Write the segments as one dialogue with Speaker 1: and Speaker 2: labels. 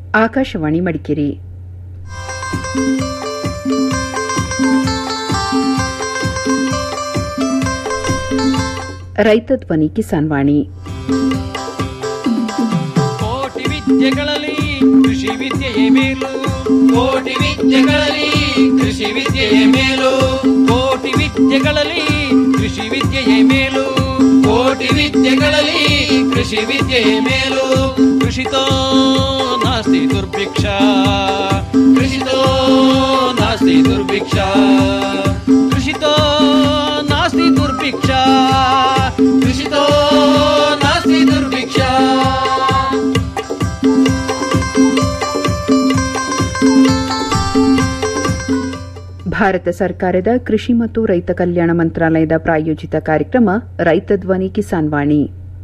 Speaker 1: ಆಕಾಶವಾಣಿ ಮಡಿಕೇರಿ ರೈತ ಧ್ವನಿ ಕಿಸಾನ್ ವಾಣಿ
Speaker 2: ಕೋಟಿ ವಿದ್ಯೆಗಳಲ್ಲಿ ಕೃಷಿ ವಿದ್ಯೆಯೇ ಮೇಲು ಕೋಟಿ ವಿದ್ಯೆಗಳಲ್ಲಿ ಕೃಷಿ ವಿದ್ಯೆಯೇ ಮೇಲು ಕೋಟಿ ವಿದ್ಯೆಗಳಲ್ಲಿ ಕೃಷಿ ವಿದ್ಯೆಯೇ ಮೇಲು ಕೋಟಿ ವಿದ್ಯೆಗಳಲ್ಲಿ ಕೃಷಿ ವಿದ್ಯೆಯೇ ಮೇಲು ಕೃಷಿತೋ ನಾಸ್ತಿ ದುರ್ಭಿಕ್ಷ ಕೃಷಿತೋ ನಾಸ್ತಿ ದುರ್ಭಿಕ್ಷ ಕೃಷಿತೋ ನಾಸ್ತಿ ದುರ್ಭಿಕ್ಷ ಕೃಷಿತೋ ನಾಸ್ತಿ ದುರ್ಭಿಕ್ಷ
Speaker 1: ಭಾರತ ಸರ್ಕಾರದ ಕೃಷಿ ಮತ್ತು ರೈತ ಕಲ್ಯಾಣ ಮಂತ್ರಾಲಯದ ಪ್ರಾಯೋಜಿತ ಕಾರ್ಯಕ್ರಮ ರೈತ ಧ್ವನಿ ಕಿಸಾನ್ ವಾಣಿ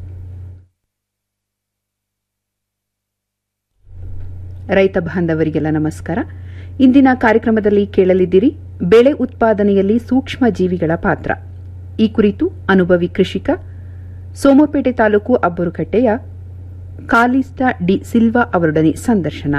Speaker 1: ರೈತ ಬಾಂಧವರಿಗೆಲ್ಲ ನಮಸ್ಕಾರ ಇಂದಿನ ಕಾರ್ಯಕ್ರಮದಲ್ಲಿ ಕೇಳಲಿದ್ದೀರಿ ಬೆಳೆ ಉತ್ಪಾದನೆಯಲ್ಲಿ ಸೂಕ್ಷ್ಮ ಜೀವಿಗಳ ಪಾತ್ರ ಈ ಕುರಿತು ಅನುಭವಿ ಕೃಷಿಕ ಸೋಮಪೇಟೆ ತಾಲೂಕು ಅಬ್ಬರುಕಟ್ಟೆಯ ಕಾಲಿಸ್ಟಾ ಡಿ ಸಿಲ್ವಾ ಅವರೊಡನೆ ಸಂದರ್ಶನ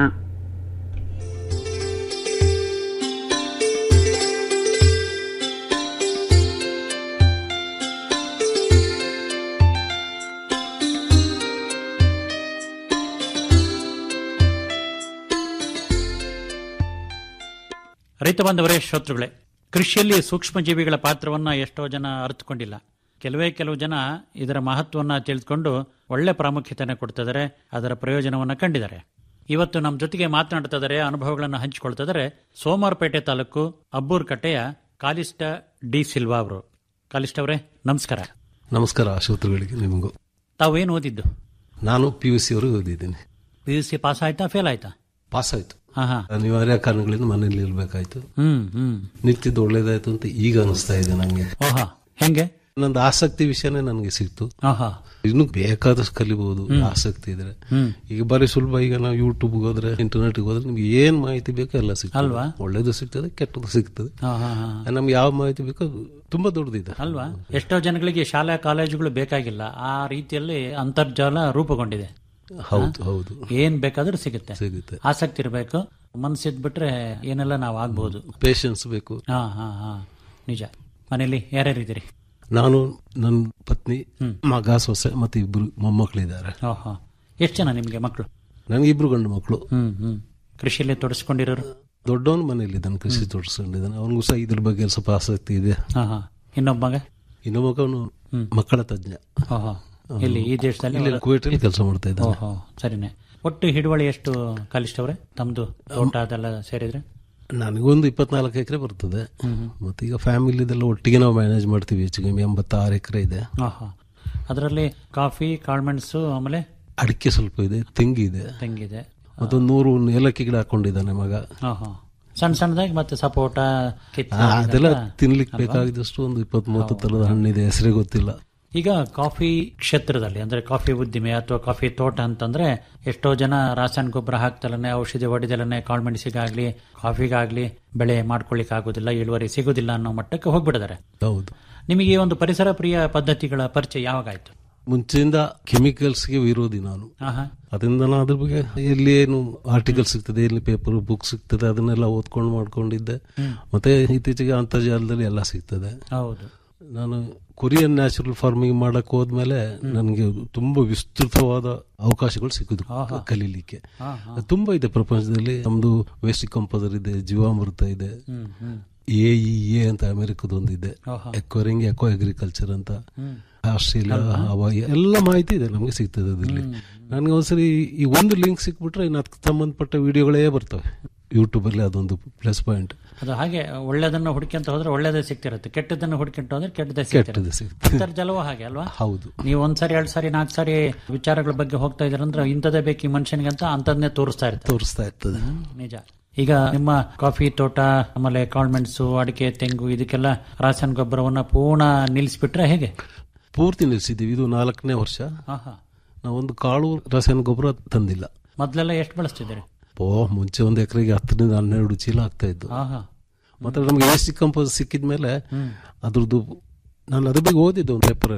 Speaker 3: ರೈತ ಬಾಂಧವರೇ ಶ್ರೋತೃಗಳೇ ಕೃಷಿಯಲ್ಲಿ ಸೂಕ್ಷ್ಮ ಜೀವಿಗಳ ಪಾತ್ರವನ್ನ ಎಷ್ಟೋ ಜನ ಅರ್ಥಕೊಂಡಿಲ್ಲ ಕೆಲವೇ ಕೆಲವು ಜನ ಇದರ ಮಹತ್ವವನ್ನ ತಿಳಿದುಕೊಂಡು ಒಳ್ಳೆ ಪ್ರಾಮುಖ್ಯತೆಯನ್ನು ಕೊಡ್ತಿದ್ದಾರೆ ಅದರ ಪ್ರಯೋಜನವನ್ನ ಕಂಡಿದ್ದಾರೆ ಇವತ್ತು ನಮ್ಮ ಜೊತೆಗೆ ಮಾತನಾಡ್ತಿದ್ದಾರೆ ಅನುಭವಗಳನ್ನು ಹಂಚಿಕೊಳ್ತಿದ್ದಾರೆ ಸೋಮವಾರಪೇಟೆ ತಾಲೂಕು ಅಬ್ಬೂರ್ ಕಟ್ಟೆಯ ಕಾಲಿಸ್ಟ ಡಿ ಸಿಲ್ವಾ ಅವರು ಕಾಲಿಸ್ಟ ಅವರೇ ನಮಸ್ಕಾರ
Speaker 4: ನಮಸ್ಕಾರ ಶ್ರೋತೃಗಳಿಗೆ ನಿಮಗೂ
Speaker 3: ತಾವು ಏನು ಓದಿದ್ದು
Speaker 4: ನಾನು ಪಿ ಯು ಸಿ ಅವರು ಓದಿದ್ದೀನಿ
Speaker 3: ಪಿ ಯು ಸಿ ಪಾಸ್ ಆಯ್ತಾ ಫೇಲ್ ಆಯ್ತಾ
Speaker 4: ಪಾಸ್ ಆಯ್ತು
Speaker 3: ಹಾ ಹಾ
Speaker 4: ಅನಿವಾರ್ಯ ಕಾರಣಗಳಿಂದ ಮನೇಲಿ ಇರ್ಬೇಕಾಯ್ತು
Speaker 3: ಹ್ಮ್ ಹ್ಮ್
Speaker 4: ನಿಂತಿದ್ದು ಒಳ್ಳೇದಾಯ್ತು ಅಂತ ಈಗ ಅನಿಸ್ತಾ ಇದೆ ನಂಗೆ
Speaker 3: ಓಹಾ ಹೆಂಗೆ
Speaker 4: ನಂದು ಆಸಕ್ತಿ ವಿಷಯನೇ ನನಗೆ ಸಿಕ್ತು
Speaker 3: ಆಹಾ
Speaker 4: ಇನ್ನು ಬೇಕಾದಷ್ಟು ಕಲಿಬಹುದು ಆಸಕ್ತಿ ಇದ್ರೆ
Speaker 3: ಹ್ಮ್
Speaker 4: ಈಗ ಬರೀ ಸುಲಭ ಈಗ ನಾವು ಯೂಟ್ಯೂಬ್ಗೆ ಹೋದ್ರೆ ಇಂಟರ್ನೆಟ್ಗೆ ಹೋದ್ರೆ ನಿಮ್ಗೆ ಏನ್ ಮಾಹಿತಿ ಬೇಕೋ ಎಲ್ಲ ಸಿಗ್ತದೆ
Speaker 3: ಅಲ್ವಾ?
Speaker 4: ಒಳ್ಳೇದು ಸಿಗ್ತದೆ ಕೆಟ್ಟದ್ದು ಸಿಗ್ತದೆ
Speaker 3: ಹಾ ಹಾ ಹಾ
Speaker 4: ನಮ್ಗೆ ಯಾವ ಮಾಹಿತಿ ಬೇಕೋ ಅದು ತುಂಬಾ ದೊಡ್ಡದಿದೆ
Speaker 3: ಅಲ್ವಾ ಎಷ್ಟೋ ಜನಗಳಿಗೆ ಶಾಲಾ ಕಾಲೇಜುಗಳು ಬೇಕಾಗಿಲ್ಲ ಆ ರೀತಿಯಲ್ಲಿ ಅಂತರ್ಜಾಲ ರೂಪುಗೊಂಡಿದೆ
Speaker 4: ಹೌದು ಹೌದು
Speaker 3: ಏನ್ ಬೇಕಾದ್ರೂ ಸಿಗುತ್ತೆ
Speaker 4: ಸಿಗುತ್ತೆ
Speaker 3: ಆಸಕ್ತಿ ಇರಬೇಕು ಮನಸ್ಸಿದ್ ಬಿಟ್ರೆ ಏನೆಲ್ಲ ನಾವು ಆಗ್ಬಹುದು
Speaker 4: ಪೇಷನ್ಸ್ ಬೇಕು
Speaker 3: ಹಾ ಹಾ ಹಾ ನಿಜ ಮನೇಲಿ ಯಾರ್ಯಾರಿದ್ದೀರಿ
Speaker 4: ನಾನು ನನ್ನ ಪತ್ನಿ ಮಗ ಸೊಸೆ ಮತ್ತೆ ಇಬ್ರು ಮೊಮ್ಮಕ್ಕಳಿದ್ದಾರೆ
Speaker 3: ಓಹೋ ಎಷ್ಟು ಜನ ನಿಮ್ಗೆ ಮಕ್ಕಳು
Speaker 4: ನನಗೆ ಇಬ್ರು ಗಂಡು ಮಕ್ಕಳು
Speaker 3: ಹ್ಮ್ ಹ್ಮ್ ಕೃಷಿಯಲ್ಲಿ ತೊಡಸ್ಕೊಂಡಿರೋರು
Speaker 4: ದೊಡ್ಡವನು ಮನೇಲಿದ್ದಾನೆ ಕೃಷಿ ತೊಡಸ್ಕೊಂಡಿದ್ದಾನೆ ಅವನಿಗೂ ಸಹ ಇದ್ರ ಬಗ್ಗೆ ಸ್ವಲ್ಪ ಆಸಕ್ತಿ ಇದೆ
Speaker 3: ಹಾ ಹಾ ಇನ್ನೊಬ್ಬ ಮಗ
Speaker 4: ಇನ್ನು ಮಗವನು ಮಕ್ಕಳ ತಜ್ಞ
Speaker 3: ಓಹೋ ಇಲ್ಲಿ ಈ ದೇಶದಲ್ಲಿ
Speaker 4: ಇಲ್ಲಿ ಕುವೈಟಲ್ಲಿ ಕೆಲಸ ಮಾಡ್ತಾ ಇದ್ದಾನೆ
Speaker 3: ಓಹೋ ಸರಿನೇ ಒಟ್ಟು ಹಿಡುವಳಿ ಎಷ್ಟು ಕಲಿಷ್ಟವ್ರೆ ತಮ್ದು ತೋಟ ಅದೆಲ್ಲ ಸೇರಿದ್ರೆ
Speaker 4: ನನಗೊಂದು ಇಪ್ಪತ್ನಾಲ್ಕು ಎಕರೆ ಬರ್ತದೆ ಮತ್ತೆ ಈಗ ಫ್ಯಾಮಿಲಿದೆಲ್ಲ ಒಟ್ಟಿಗೆ ನಾವು ಮ್ಯಾನೇಜ್ ಮಾಡ್ತೀವಿ ಹೆಚ್ಚು ಕಮ್ಮಿ ಎಂಬತ್ತಾರು ಎಕರೆ ಇದೆ
Speaker 3: ಆಹಾ ಅದರಲ್ಲಿ ಕಾಫಿ ಕಾಳ್ಮೆಣಸು ಆಮೇಲೆ
Speaker 4: ಅಡಿಕೆ ಸ್ವಲ್ಪ ಇದೆ ತೆಂಗಿದೆ
Speaker 3: ತೆಂಗಿದೆ
Speaker 4: ಮತ್ತೊಂದು ನೂರು ಏಲಕ್ಕಿ ಗಿಡ ಹಾಕೊಂಡಿದ್ದಾನೆ ಮಗ
Speaker 3: ಆಹಾ ಸಣ್ಣ ಸಣ್ಣದಾಗಿ ಮತ್ತೆ ಸಪೋಟ ಕಿತ್ತು
Speaker 4: ಆ, ಅದೆಲ್ಲ ತಿನ್ಲಿಕ್ಕೆ ಬೇಕಾಗಿದ್ದಷ್ಟು ಒಂದು ಇಪ್ಪತ್ತ್ ಮೂವತ್ತು ತರದ ಹಣ್ಣಿದೆ ಹೆಸರೇ ಗೊತ್ತಿಲ್ಲ
Speaker 3: ಈಗ ಕಾಫಿ ಕ್ಷೇತ್ರದಲ್ಲಿ ಅಂದ್ರೆ ಕಾಫಿ ಉದ್ದಿಮೆ ಅಥವಾ ಕಾಫಿ ತೋಟ ಅಂತಂದ್ರೆ ಎಷ್ಟೋ ಜನ ರಾಸಾಯನಿಕ ಗೊಬ್ಬರ ಹಾಕ್ತಲನೆ ಔಷಧಿ ಹೊಡೆದಲನೆ ಕಾಳುಮೆಣಸಿಗಾಗ್ಲಿ ಕಾಫಿಗಾಗ್ಲಿ ಬೆಳೆ ಮಾಡ್ಕೊಳ್ಳಿಕ್ ಆಗೋದಿಲ್ಲ ಇಳುವರಿ ಸಿಗೋದಿಲ್ಲ ಅನ್ನೋ ಮಟ್ಟಕ್ಕೆ ಹೋಗ್ಬಿಟ್ಟಿದ್ದಾರೆ
Speaker 4: ಹೌದು
Speaker 3: ನಿಮಗೆ ಈ ಒಂದು ಪರಿಸರ ಪ್ರಿಯ ಪದ್ಧತಿಗಳ ಪರಿಚಯ ಯಾವಾಗಾಯ್ತು
Speaker 4: ಮುಂಚೆಯಿಂದ ಕೆಮಿಕಲ್ಸ್ಗೆ ವಿರೋಧಿ ನಾನು
Speaker 3: ಆಹಾ
Speaker 4: ಅದರಿಂದ ನಾನು ಅದ್ರ ಬಗ್ಗೆ ಎಲ್ಲಿ ಏನು ಆರ್ಟಿಕಲ್ ಸಿಗ್ತದೆ ಎಲ್ಲಿ ಪೇಪರ್ ಬುಕ್ ಸಿಗ್ತದೆ ಅದನ್ನೆಲ್ಲ ಓದ್ಕೊಂಡು ಮಾಡ್ಕೊಂಡಿದ್ದೆ ಮತ್ತೆ ಇತ್ತೀಚೆಗೆ ಅಂತರ್ಜಾಲದಲ್ಲಿ ಎಲ್ಲ ಸಿಗ್ತದೆ
Speaker 3: ಹೌದು
Speaker 4: ನಾನು ಕೊರಿಯನ್ ನ್ಯಾಚುರಲ್ ಫಾರ್ಮಿಂಗ್ ಮಾಡಕ್ ಹೋದ್ಮೇಲೆ ನನಗೆ ತುಂಬಾ ವಿಸ್ತೃತವಾದ ಅವಕಾಶಗಳು ಸಿಕ್ಕಿದ್ರು ಕಲೀಲಿಕ್ಕೆ ತುಂಬಾ ಇದೆ ಪ್ರಪಂಚದಲ್ಲಿ ನಮ್ದು ವೇಸ್ಟ್ ಕಂಪೋಸರ್ ಇದೆ ಜೀವಾಮೃತ ಇದೆ
Speaker 3: ಹ್ಮ್ ಹ್ಮ್
Speaker 4: ಎ ಎ ಅಂತ ಅಮೆರಿಕದೊಂದಿದೆ
Speaker 3: ಆಹಾ.
Speaker 4: ಎಕ್ವರಿಂಗ್ ಎಕೋ ಅಗ್ರಿಕಲ್ಚರ್ ಅಂತ ಆಸ್ಟ್ರೇಲಿಯಾ ಹವಾಯಿ ಎಲ್ಲ ಮಾಹಿತಿ ಇದೆ ನಮಗೆ ಸಿಗ್ತದೆ ಅದ್ರಲ್ಲಿ ನನಗೆ ಒಂದ್ಸರಿ ಈ ಒಂದು ಲಿಂಕ್ ಸಿಕ್ಬಿಟ್ರೆ ಇನ್ನು ಅದಕ್ಕೆ ಸಂಬಂಧಪಟ್ಟ ವಿಡಿಯೋಗಳೇ ಬರ್ತವೆ ಯೂಟ್ಯೂಬ್ ಅಲ್ಲಿ ಅದೊಂದು ಪ್ಲಸ್ ಪಾಯಿಂಟ್
Speaker 3: ಅದು ಹಾಗೆ ಒಳ್ಳೇದನ್ನ ಹುಡುಕ್ಯಂತ ಹೋದ್ರೆ ಒಳ್ಳೇದೇ ಸಿಗ್ತಿರುತ್ತೆ ಕೆಟ್ಟದನ್ನ ಹುಡುಕ್ಯಂತ ಹೋದ್ರೆ ಕೆಟ್ಟದೇ
Speaker 4: ಕೆಟ್ಟದ್ದು
Speaker 3: ಸಿಗ್ತಿರುತ್ತೆ
Speaker 4: ಸಿಗ್ತದೆ
Speaker 3: ಅಂತರ್ಜಲವೂ ಹಾಗೆ ಅಲ್ವಾ
Speaker 4: ಹೌದು
Speaker 3: ನೀವು ಒಂದ್ಸರಿ ಎರಡ್ ಸಾರಿ ನಾಲ್ಕು ಸಾರಿ ವಿಚಾರಗಳ ಬಗ್ಗೆ ಹೋಗ್ತಾ ಇದ್ರಂದ್ರೆ ಇಂಥದೇ ಬೇಕು ಈ ಮನುಷ್ಯನಿಗೆ ಅಂತ ಅಂತದ್ನೇ ತೋರಿಸ್ತಾ ಇರ್ತಾರೆ
Speaker 4: ತೋರಿಸ್ತಾ ಇರ್ತದೆ
Speaker 3: ನಿಜ ಈಗ ನಿಮ್ಮ ಕಾಫಿ ತೋಟ ಆಮೇಲೆ ಕಾಳ್ಮೆಣಸು ಅಡಿಕೆ ತೆಂಗು ಇದಕ್ಕೆಲ್ಲ ರಾಸಾಯನಿಕ ಗೊಬ್ಬರವನ್ನ ಪೂರ್ಣ ನಿಲ್ಲಿಸ್ಬಿಟ್ರೆ ಹೇಗೆ
Speaker 4: ಪೂರ್ತಿ ನಿಲ್ಸಿದ್ದೀವಿ ಇದು ನಾಲ್ಕನೇ ವರ್ಷ
Speaker 3: ಆಹಾ
Speaker 4: ನಾವೊಂದು ಕಾಳು ರಾಸಾಯನಿಕ ಗೊಬ್ಬರ ತಂದಿಲ್ಲ
Speaker 3: ಮೊದ್ಲೆಲ್ಲ ಎಷ್ಟು ಬಳಸ್ತಿದ್ದೀರಿ
Speaker 4: ಓ ಮುಂಚೆ ಒಂದು ಎಕರೆಗೆ ಹತ್ತರಿಂದ ಹನ್ನೆರಡು ಚೀಲ ಆಗ್ತಾ ಇದ್ದು
Speaker 3: ಆಹಾ
Speaker 4: ಮತ್ತೆ ನಮ್ಗೆ ವೇಸ್ಟ್ ಕಂಪೋಸ್ ಸಿಕ್ಕಿದ ಮೇಲೆ ಅದ್ರದ್ದು ನಾನು ಅದ್ರ ಬಗ್ಗೆ ಓದಿದ್ದೆ ಒಂದು ಪೇಪರಲ್ಲಿ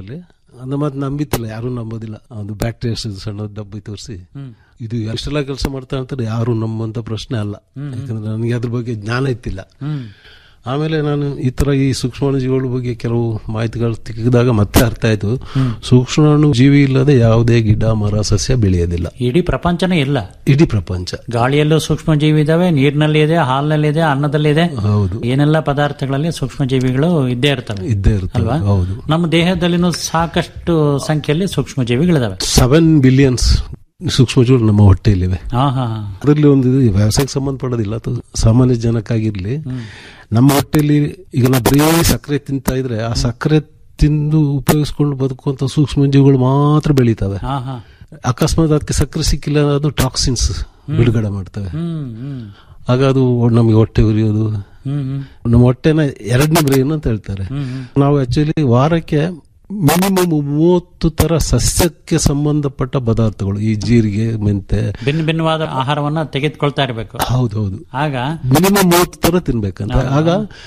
Speaker 4: ಅಂದ ಮತ್ತೆ ನಂಬಿತಿಲ್ಲ ಯಾರು ನಂಬೋದಿಲ್ಲ ಒಂದು ಬ್ಯಾಕ್ಟೀರಿಯಾ ಸಣ್ಣ ಡಬ್ಬಿ ತೋರಿಸಿ ಇದು ಎಷ್ಟೆಲ್ಲ ಕೆಲಸ ಮಾಡ್ತಾ ಅಂತಾರೆ ಯಾರು ನಂಬುವಂತ ಪ್ರಶ್ನೆ ಅಲ್ಲ ಯಾಕಂದ್ರೆ ನನಗೆ ಅದ್ರ ಬಗ್ಗೆ ಜ್ಞಾನ ಇತ್ತಿಲ್ಲ ಆಮೇಲೆ ನಾನು ಈ ತರ ಈ ಸೂಕ್ಷ್ಮಾಣುಜೀವಿಗಳ ಬಗ್ಗೆ ಕೆಲವು ಮಾಹಿತಿಗಳು ತೆಗೆದಾಗ ಮತ್ತೆ ಅರ್ಥ ಆಯ್ತು ಸೂಕ್ಷ್ಮಾಣು ಜೀವಿ ಇಲ್ಲದೆ ಯಾವುದೇ ಗಿಡ ಮರ ಸಸ್ಯ ಬೆಳೆಯೋದಿಲ್ಲ
Speaker 3: ಇಡೀ ಪ್ರಪಂಚನೇ ಇಲ್ಲ
Speaker 4: ಇಡೀ ಪ್ರಪಂಚ
Speaker 3: ಗಾಳಿಯಲ್ಲೂ ಸೂಕ್ಷ್ಮ ಜೀವಿ ಇದಾವೆ ನೀರಿನಲ್ಲಿ ಇದೆ ಹಾಲಿನಲ್ಲಿ ಅನ್ನದಲ್ಲಿ ಇದೆ
Speaker 4: ಹೌದು
Speaker 3: ಏನೆಲ್ಲ ಪದಾರ್ಥಗಳಲ್ಲಿ ಸೂಕ್ಷ್ಮ ಜೀವಿಗಳು ಇದ್ದೇ ಇರ್ತವೆ
Speaker 4: ಇದ್ದೇ ಇರ್ತದೆ
Speaker 3: ಅಲ್ವಾ
Speaker 4: ಹೌದು
Speaker 3: ನಮ್ಮ ದೇಹದಲ್ಲಿನೂ ಸಾಕಷ್ಟು ಸಂಖ್ಯೆಯಲ್ಲಿ ಸೂಕ್ಷ್ಮ ಜೀವಿಗಳಿದಾವೆ
Speaker 4: ಸೆವೆನ್ ಬಿಲಿಯನ್ಸ್ ಸೂಕ್ಷ್ಮಜೀವಿಗಳು ನಮ್ಮ ಹೊಟ್ಟೆಯಲ್ಲಿವೆ
Speaker 3: ಹಾ ಹಾ ಹಾ.
Speaker 4: ಅದರಲ್ಲಿ ಒಂದು ಇದು ವ್ಯವಸಾಯಕ್ಕೆ ಸಂಬಂಧಪಡೋದಿಲ್ಲ ಅದು ಸಾಮಾನ್ಯ ಜನಕ್ಕಾಗಿರ್ಲಿ ನಮ್ಮ ಹೊಟ್ಟೆಯಲ್ಲಿ ಈಗ ನಾವು ಬರೀ ಸಕ್ಕರೆ ತಿಂತಾ ಇದ್ರೆ ಆ ಸಕ್ಕರೆ ತಿಂದು ಉಪಯೋಗಿಸ್ಕೊಂಡು ಬದುಕುವಂತ ಸೂಕ್ಷ್ಮಜೀವಿಗಳು ಮಾತ್ರ ಬೆಳೀತವೆ
Speaker 3: ಹಾ ಹಾ
Speaker 4: ಅಕಸ್ಮಾತ್ ಅದಕ್ಕೆ ಸಕ್ಕರೆ ಸಿಕ್ಕಿಲ್ಲ ಅದು ಟಾಕ್ಸಿನ್ಸ್ ಬಿಡುಗಡೆ ಮಾಡ್ತವೆ
Speaker 3: ಹ್ಮ್ ಹ್ಮ್
Speaker 4: ಆಗ ಅದು ನಮಗೆ ಹೊಟ್ಟೆ ಉರಿಯೋದು
Speaker 3: ಹ್ಮ್ ಹ್ಮ್
Speaker 4: ನಮ್ಮ ಹೊಟ್ಟೆನ ಎರಡನೇ ಬ್ರೈನ್ ಅಂತ ಹೇಳ್ತಾರೆ ನಾವು ಆಕ್ಚುಲಿ ವಾರಕ್ಕೆ ಮಿನಿಮಮ್ ಮೂವತ್ತು ತರ ಸಸ್ಯಕ್ಕೆ ಸಂಬಂಧಪಟ್ಟ ಪದಾರ್ಥಗಳು ಈ ಜೀರಿಗೆ ಮೆಂತೆ
Speaker 3: ಭಿನ್ನ ಭಿನ್ನವಾದ ಆಹಾರವನ್ನ ತೆಗೆದುಕೊಳ್ತಾ ಇರಬೇಕು
Speaker 4: ಹೌದೌದು
Speaker 3: ಆಗ
Speaker 4: ಮಿನಿಮಮ್ ಮೂವತ್ತು ತರ ತಿನ್ಬೇಕಂತ ಆಗ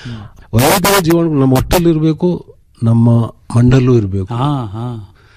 Speaker 4: ವೈದ್ಯ ಜೀವಾಣುಗಳು ನಮ್ಮ ಹೊಟ್ಟೆಲ್ಲಿ ಇರಬೇಕು ನಮ್ಮ ಮಂಡಲ್ಲೂ ಇರಬೇಕು
Speaker 3: ಹಾ ಹಾ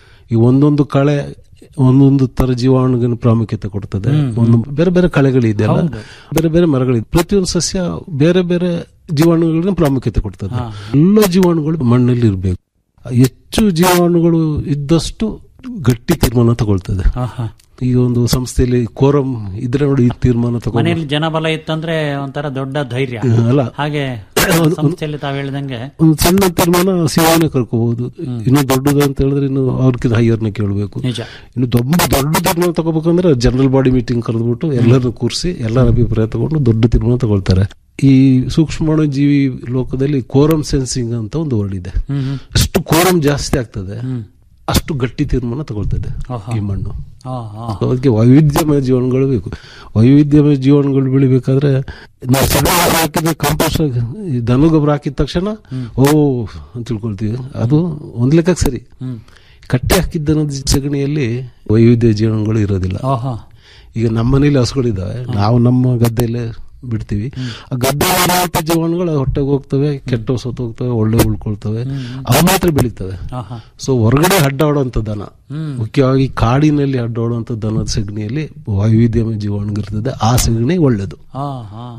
Speaker 4: ಈ ಒಂದೊಂದು ಕಳೆ ಒಂದೊಂದು ತರ ಜೀವಾಣುವಿನ ಪ್ರಾಮುಖ್ಯತೆ ಕೊಡ್ತದೆ ಒಂದು ಬೇರೆ ಬೇರೆ ಕಳೆಗಳಿದೆಯಲ್ಲ ಬೇರೆ ಬೇರೆ ಮರಗಳಿದೆ ಪ್ರತಿಯೊಂದು ಸಸ್ಯ ಬೇರೆ ಬೇರೆ ಜೀವಾಣುಗಳಿಗೆ ಪ್ರಾಮುಖ್ಯತೆ ಕೊಡ್ತದೆ ಎಲ್ಲ ಜೀವಾಣುಗಳು ಮಣ್ಣಲ್ಲಿ ಇರಬೇಕು ಹೆಚ್ಚು ಜೀವಾಣುಗಳು ಇದ್ದಷ್ಟು ಗಟ್ಟಿ ತೀರ್ಮಾನ ತಗೊಳ್ತದೆ
Speaker 3: ಹಾ ಹಾ
Speaker 4: ಈ ಒಂದು ಸಂಸ್ಥೆಯಲ್ಲಿ ಕೋರಂ ಇದ್ರೆ ನೋಡಿ ಈ ತೀರ್ಮಾನ ತಗೊಂಡು
Speaker 3: ಮನೆಯಲ್ಲಿ ಜನಬಲ ಇತ್ತಂದ್ರೆ ಒಂಥರ ದೊಡ್ಡ ಧೈರ್ಯ
Speaker 4: ಅಲ್ಲ
Speaker 3: ಹಾಗೆ ಸಂಸ್ಥೆಯಲ್ಲಿ ತಾವು ಹೇಳಿದಂಗೆ
Speaker 4: ಒಂದು ಸಣ್ಣ ತೀರ್ಮಾನ ಸಿವಾನೆ ಕರ್ಕೋಬಹುದು ಇನ್ನು ದೊಡ್ಡದು ಅಂತ ಹೇಳಿದ್ರೆ ಇನ್ನು ಅವ್ರಕ್ಕಿಂತ ಹೈಯರ್ನ ಕೇಳಬೇಕು
Speaker 3: ನಿಜ
Speaker 4: ಇನ್ನು ದೊಡ್ಡ ದೊಡ್ಡ ತೀರ್ಮಾನ ತಗೋಬೇಕಂದ್ರೆ ಜನರಲ್ ಬಾಡಿ ಮೀಟಿಂಗ್ ಕರೆದ್ಬಿಟ್ಟು ಎಲ್ಲರನ್ನು ಕೂರಿಸಿ ಎಲ್ಲರ ಅಭಿಪ್ರಾಯ ತಗೊಂಡು ದೊಡ್ಡ ತೀರ್ಮಾನ ತಗೊಳ್ತಾರೆ ಈ ಸೂಕ್ಷ್ಮಾಣು ಜೀವಿ ಲೋಕದಲ್ಲಿ ಕೋರಂ ಸೆನ್ಸಿಂಗ್ ಅಂತ ಒಂದು ವರ್ಡ್ ಇದೆ
Speaker 3: ಹ್ಮ್ ಹ್ಮ್
Speaker 4: ಅಷ್ಟು ಕೋರಂ ಜಾಸ್ತಿ ಆಗ್ತದೆ ಅಷ್ಟು ಗಟ್ಟಿ ತೀರ್ಮಾನ ತಗೊಳ್ತದೆ
Speaker 3: ಆಹಾ.
Speaker 4: ಈ ಮಣ್ಣು
Speaker 3: ಹಾ ಹಾ
Speaker 4: ಅದಕ್ಕೆ ವೈವಿಧ್ಯಮಯ ಜೀವನಗಳು ಬೇಕು ವೈವಿಧ್ಯಮಯ ಜೀವನಗಳು ಬೆಳಿಬೇಕಾದ್ರೆ ನಾವು ಸಗಣಿ ಹಾಕಿದ ಕಂಪೋಸ್ಟ್ ಈ ದನ ಗೊಬ್ಬರ ಹಾಕಿದ ತಕ್ಷಣ ಓ ಅಂತ ತಿಳ್ಕೊಳ್ತೀವಿ ಅದು ಒಂದ್ ಲೆಕ್ಕಕ್ಕೆ ಸರಿ ಕಟ್ಟೆ ಹಾಕಿದ್ದ ದನದ ಸಗಣಿಯಲ್ಲಿ ವೈವಿಧ್ಯ ಜೀವನಗಳು ಇರೋದಿಲ್ಲ
Speaker 3: ಓಹೋ
Speaker 4: ಈಗ ನಮ್ಮ ಮನೇಲಿ ಹಸುಗಳಿದ್ದಾವೆ ನಾವು ನಮ್ಮ ಗದ್ದೆಯಲ್ಲೇ ಬಿಡ್ತೀವಿ ಆ ಗದ್ದೆ ಜೀವನಗಳು ಹೊಟ್ಟೆಗೆ ಹೋಗ್ತವೆ ಕೆಟ್ಟ ಸತ್ತು ಹೋಗ್ತವೆ ಒಳ್ಳೆ ಉಳ್ಕೊಳ್ತವೆ ಅವು ಮಾತ್ರ ಬೆಳೀತವೆ
Speaker 3: ಆಹಾ
Speaker 4: ಸೊ ಹೊರಗಡೆ ಅಡ್ಡಾಡುವಂತ ದನ ಮುಖ್ಯವಾಗಿ ಕಾಡಿನಲ್ಲಿ ಅಡ್ಡಾಡುವಂತ ದನದ ಸಗಣಿಯಲ್ಲಿ ವೈವಿಧ್ಯಮಯ ಜೀವಾಣು ಇರ್ತದೆ ಆ ಸಗಣಿ ಒಳ್ಳೇದು
Speaker 3: ಹಾ ಹಾ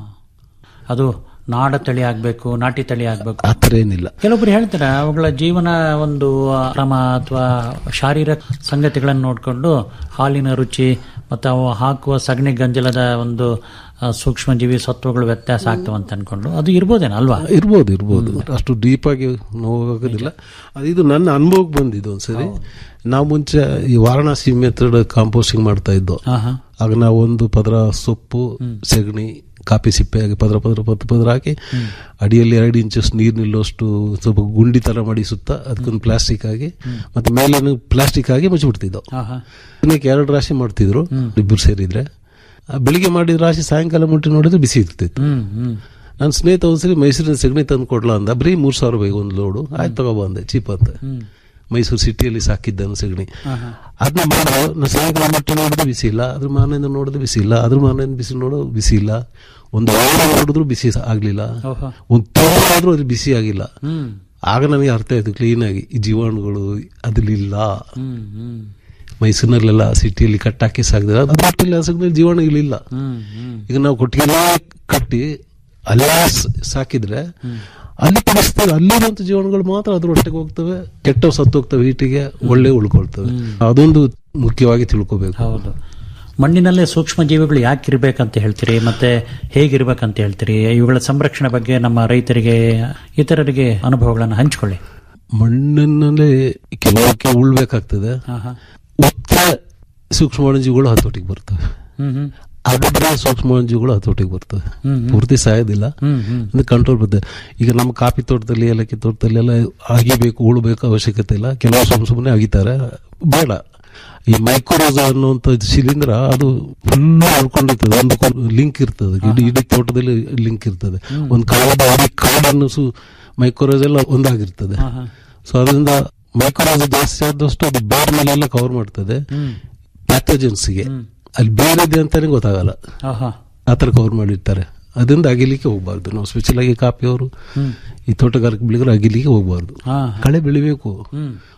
Speaker 3: ಅದು ನಾಡ ತಳಿ ಆಗ್ಬೇಕು ನಾಟಿ ತಳಿ ಆಗ್ಬೇಕು
Speaker 4: ಆ ಥರ ಏನಿಲ್ಲ
Speaker 3: ಕೆಲವೊಬ್ರು ಹೇಳ್ತಾರೆ ಅವುಗಳ ಜೀವನ ಒಂದು ಕ್ರಮ ಅಥವಾ ಶಾರೀರಿಕ ಸಂಗತಿಗಳನ್ನು ನೋಡಿಕೊಂಡು ಹಾಲಿನ ರುಚಿ ಮತ್ತು ಅವು ಹಾಕುವ ಸಗಣಿ ಗಂಜಲದ ಒಂದು ಆ, ಸೂಕ್ಷ್ಮಜೀವಿ ಸತ್ವಗಳು ವ್ಯತ್ಯಾಸ ಆಗ್ತವೆ ಅಂತ ಅನ್ಕೊಂಡು ಅದು ಇರ್ಬೋದೇನೋ ಅಲ್ವಾ
Speaker 4: ಇರ್ಬೋದು ಇರ್ಬೋದು ಅಷ್ಟು ಡೀಪ್ ಆಗಿ ನೋವಾಗೋದಿಲ್ಲ ಅದು ಇದು ನನ್ನ ಅನುಭವಕ್ಕೆ ಬಂದಿದ್ದು ಒಂದ್ಸರಿ ನಾವು ಮುಂಚೆ ಈ ವಾರಣಾಸಿ ಮೆಥಡ್ ಕಾಂಪೋಸ್ಟಿಂಗ್ ಮಾಡ್ತಾ ಇದ್ದೋ
Speaker 3: ಹಾ ಹಾ
Speaker 4: ಆಗ ನಾವು ಒಂದು ಪದರ ಸೊಪ್ಪು ಸೆಗಣಿ ಕಾಫಿ ಸಿಪ್ಪೆ ಹಾಕಿ ಪದರ ಪದರ ಪದ ಪದರ ಹಾಕಿ ಅಡಿಯಲ್ಲಿ ಎರಡು ಇಂಚಸ್ ನೀರು ನಿಲ್ಲುವಷ್ಟು ಸ್ವಲ್ಪ ಗುಂಡಿ ತರ ಮಾಡಿ ಸುತ್ತ ಅದಕ್ಕೊಂದು ಪ್ಲಾಸ್ಟಿಕ್ ಆಗಿ ಮತ್ತೆ ಮೇಲೆ ಪ್ಲಾಸ್ಟಿಕ್ ಆಗಿ ಮುಚ್ಚಿಬಿಡ್ತಿದ್ದೋ
Speaker 3: ಹಾ ಹಾ
Speaker 4: ದಿನಕ್ಕೆ ಎರಡು ರಾಶಿ ಮಾಡ್ತಿದ್ರು ಇಬ್ಬರು ಸೇರಿದ್ರೆ ಆ ಬೆಳಿಗ್ಗೆ ಮಾಡಿದ ರಾಶಿ ಸಾಯಂಕಾಲ ಮುಟ್ಟಿ ನೋಡಿದ್ರೆ ಬಿಸಿ ಇರ್ತಿತ್ತು
Speaker 3: ಹ್ಮ್ ಹ್ಮ್
Speaker 4: ನನ್ನ ಸ್ನೇಹಿತ ಒಂದ್ಸರಿ ಮೈಸೂರಿನ ಸಗಣಿ ತಂದು ಕೊಡ್ಲಾ ಅಂದ ಬರೀ ಮೂರ್ ಸಾವಿರ ರೂಪಾಯಿ ಒಂದು ಲೋಡು ಆಯ್ತು ತಗೊಬಂದೆ ಚೀಪ್ ಅಂತ ಮೈಸೂರು ಸಿಟಿಯಲ್ಲಿ ಸಾಕಿದ್ದ ನನ್ನ ಸಗಣಿ ಅದನ್ನ ಮಾಡೋ ನಾನು ಸಾಯಂಕಾಲ ಮಟ್ಟ ನೋಡಿದ್ರೆ ಬಿಸಿ ಇಲ್ಲ ಅದ್ರ ಮಾನೆಯಿಂದ ನೋಡಿದ್ರೆ ಬಿಸಿ ಇಲ್ಲ ಅದ್ರ ಮಾನೆಯಿಂದ ಬಿಸಿ ನೋಡೋದು ಬಿಸಿ ಇಲ್ಲ ಒಂದು ವಾರ ನೋಡಿದ್ರು ಬಿಸಿ ಆಗ್ಲಿಲ್ಲ
Speaker 3: ಓಹೋ
Speaker 4: ಒಂದು ತಿಂಗಳಾದ್ರೂ ಅದು ಬಿಸಿ ಆಗಿಲ್ಲ
Speaker 3: ಹ್ಮ್
Speaker 4: ಆಗ ನನಗೆ ಅರ್ಥ ಆಯ್ತು ಕ್ಲೀನ್ ಆಗಿ ಈ ಜೀವಾಣುಗಳು ಅದ್ರಲ್ಲಿಲ್ಲ
Speaker 3: ಹ್ಮ್ ಹ್ಮ್
Speaker 4: ಮೈಸೂರಿನಲ್ಲೆಲ್ಲ ಸಿಟಿಯಲ್ಲಿ ಕಟ್ಟಾಕಿ ಸಾಕಿದ್ರೆ ಅದು ಮಟ್ಟಿಲ್ಲ ಹಸಗ್ನಲ್ಲಿ ಜೀವಾಣುಗಳಿಲ್ಲ
Speaker 3: ಹ್ಮ್ ಹ್ಮ್
Speaker 4: ಈಗ ನಾವು ಕೊಟ್ಟಿಗೆಲ್ಲ ಕಟ್ಟಿ ಅಲ್ಲ ಸಾಕಿದ್ರೆ ಅಲ್ಲಿ ಪಡಿಸ್ತೇವೆ ಅಲ್ಲಿರುವಂತ ಜೀವನಗಳು ಮಾತ್ರ ಅದ್ರ ಒಟ್ಟಿಗೆ ಹೋಗ್ತವೆ ಕೆಟ್ಟ ಸತ್ತು ಹೋಗ್ತವೆ ಹೀಟಿಗೆ ಒಳ್ಳೆ ಉಳ್ಕೊಳ್ತವೆ ಅದೊಂದು ಮುಖ್ಯವಾಗಿ ತಿಳ್ಕೋಬೇಕು
Speaker 3: ಹೌದು ಮಣ್ಣಿನಲ್ಲೇ ಸೂಕ್ಷ್ಮ ಜೀವಿಗಳು ಯಾಕೆ ಇರ್ಬೇಕಂತ ಹೇಳ್ತೀರಿ ಮತ್ತೆ ಹೇಗಿರ್ಬೇಕಂತ ಹೇಳ್ತೀರಿ ಇವುಗಳ ಸಂರಕ್ಷಣೆ ಬಗ್ಗೆ ನಮ್ಮ ರೈತರಿಗೆ ಇತರರಿಗೆ ಅನುಭವಗಳನ್ನು ಹಂಚಿಕೊಳ್ಳಿ
Speaker 4: ಮಣ್ಣಿನಲ್ಲೇ ಕೆಲವಕ್ಕೆ ಉಳ್ಬೇಕಾಗ್ತದೆ
Speaker 3: ಹಾ ಹಾ
Speaker 4: ಉತ್ತ ಸೂಕ್ಷ್ಮಾಣುಜೀವಿಗಳು ಹತೋಟಿಗೆ ಬರ್ತವೆ
Speaker 3: ಹ್ಮ್ ಹ್ಮ್
Speaker 4: ಅಗದ್ರ ಸೂಕ್ಷ್ಮಾಣುಜೀವಿಗಳು ಹತೋಟಿಗೆ ಬರ್ತವೆ
Speaker 3: ಹ್ಮ್
Speaker 4: ಪೂರ್ತಿ ಸಾಯೋದಿಲ್ಲ
Speaker 3: ಹ್ಮ್ ಹ್ಮ್
Speaker 4: ಅಂದ್ರೆ ಕಂಟ್ರೋಲ್ ಬರ್ತದೆ ಈಗ ನಮ್ಮ ಕಾಫಿ ತೋಟದಲ್ಲಿ ಏಲಕ್ಕಿ ತೋಟದಲ್ಲಿ ಎಲ್ಲ ಅಗಿಬೇಕು ಉಳ್ಬೇಕು ಅವಶ್ಯಕತೆ ಇಲ್ಲ ಕೆಲವು ಸುಮ್ ಸುಮ್ಮನೆ ಅಗಿತಾರೆ ಬೇಡ ಈ ಮೈಕ್ರೋರೋಜಾ ಅನ್ನುವಂಥ ಶಿಲೀಂಧ್ರ ಅದು ಫುಲ್ ಹೊಡ್ಕೊಂಡಿರ್ತದೆ ಒಂದು ಲಿಂಕ್ ಇರ್ತದೆ ಇಡೀ ಇಡೀ ತೋಟದಲ್ಲಿ ಲಿಂಕ್ ಇರ್ತದೆ ಒಂದು ಕಾಡದ ಇಡೀ ಕಾಡನ್ನು ಸು ಮೈಕ್ರೋರೋಜ್ ಎಲ್ಲ ಒಂದಾಗಿರ್ತದೆ
Speaker 3: ಹಾ ಹಾ
Speaker 4: ಸೊ ಅದರಿಂದ ಮೈಕ್ರೋರೋಜ್ ಜಾಸ್ತಿ ಆದಷ್ಟು ಅದು ಬೇರೆ ಮೇಲೆಲ್ಲ ಕವರ್ ಮಾಡ್ತದೆ
Speaker 3: ಹ್ಮ್
Speaker 4: ಪ್ಯಾಥೋಜನ್ಸ್ಗೆ ಅಲ್ಲಿ ಬೇರೆದೆ ಅಂತಾನೆ ಗೊತ್ತಾಗಲ್ಲ
Speaker 3: ಹಾ ಹಾ
Speaker 4: ಆ ಥರ ಕವರ್ ಮಾಡಿರ್ತಾರೆ ಅದರಿಂದ ಅಗಿಲಿಕ್ಕೆ ಹೋಗ್ಬಾರ್ದು ನಾವು ಸ್ಪೆಷಲ್ ಆಗಿ ಕಾಪಿಯವರು ಈ ತೋಟಗಾರಿಕೆ ಬೆಳೆಗಳು ಅಗಿಲಿಕ್ಕೆ ಹೋಗ್ಬಾರ್ದು
Speaker 3: ಹಾ
Speaker 4: ಕಳೆ ಬೆಳಿಬೇಕು
Speaker 3: ಹ್ಮ್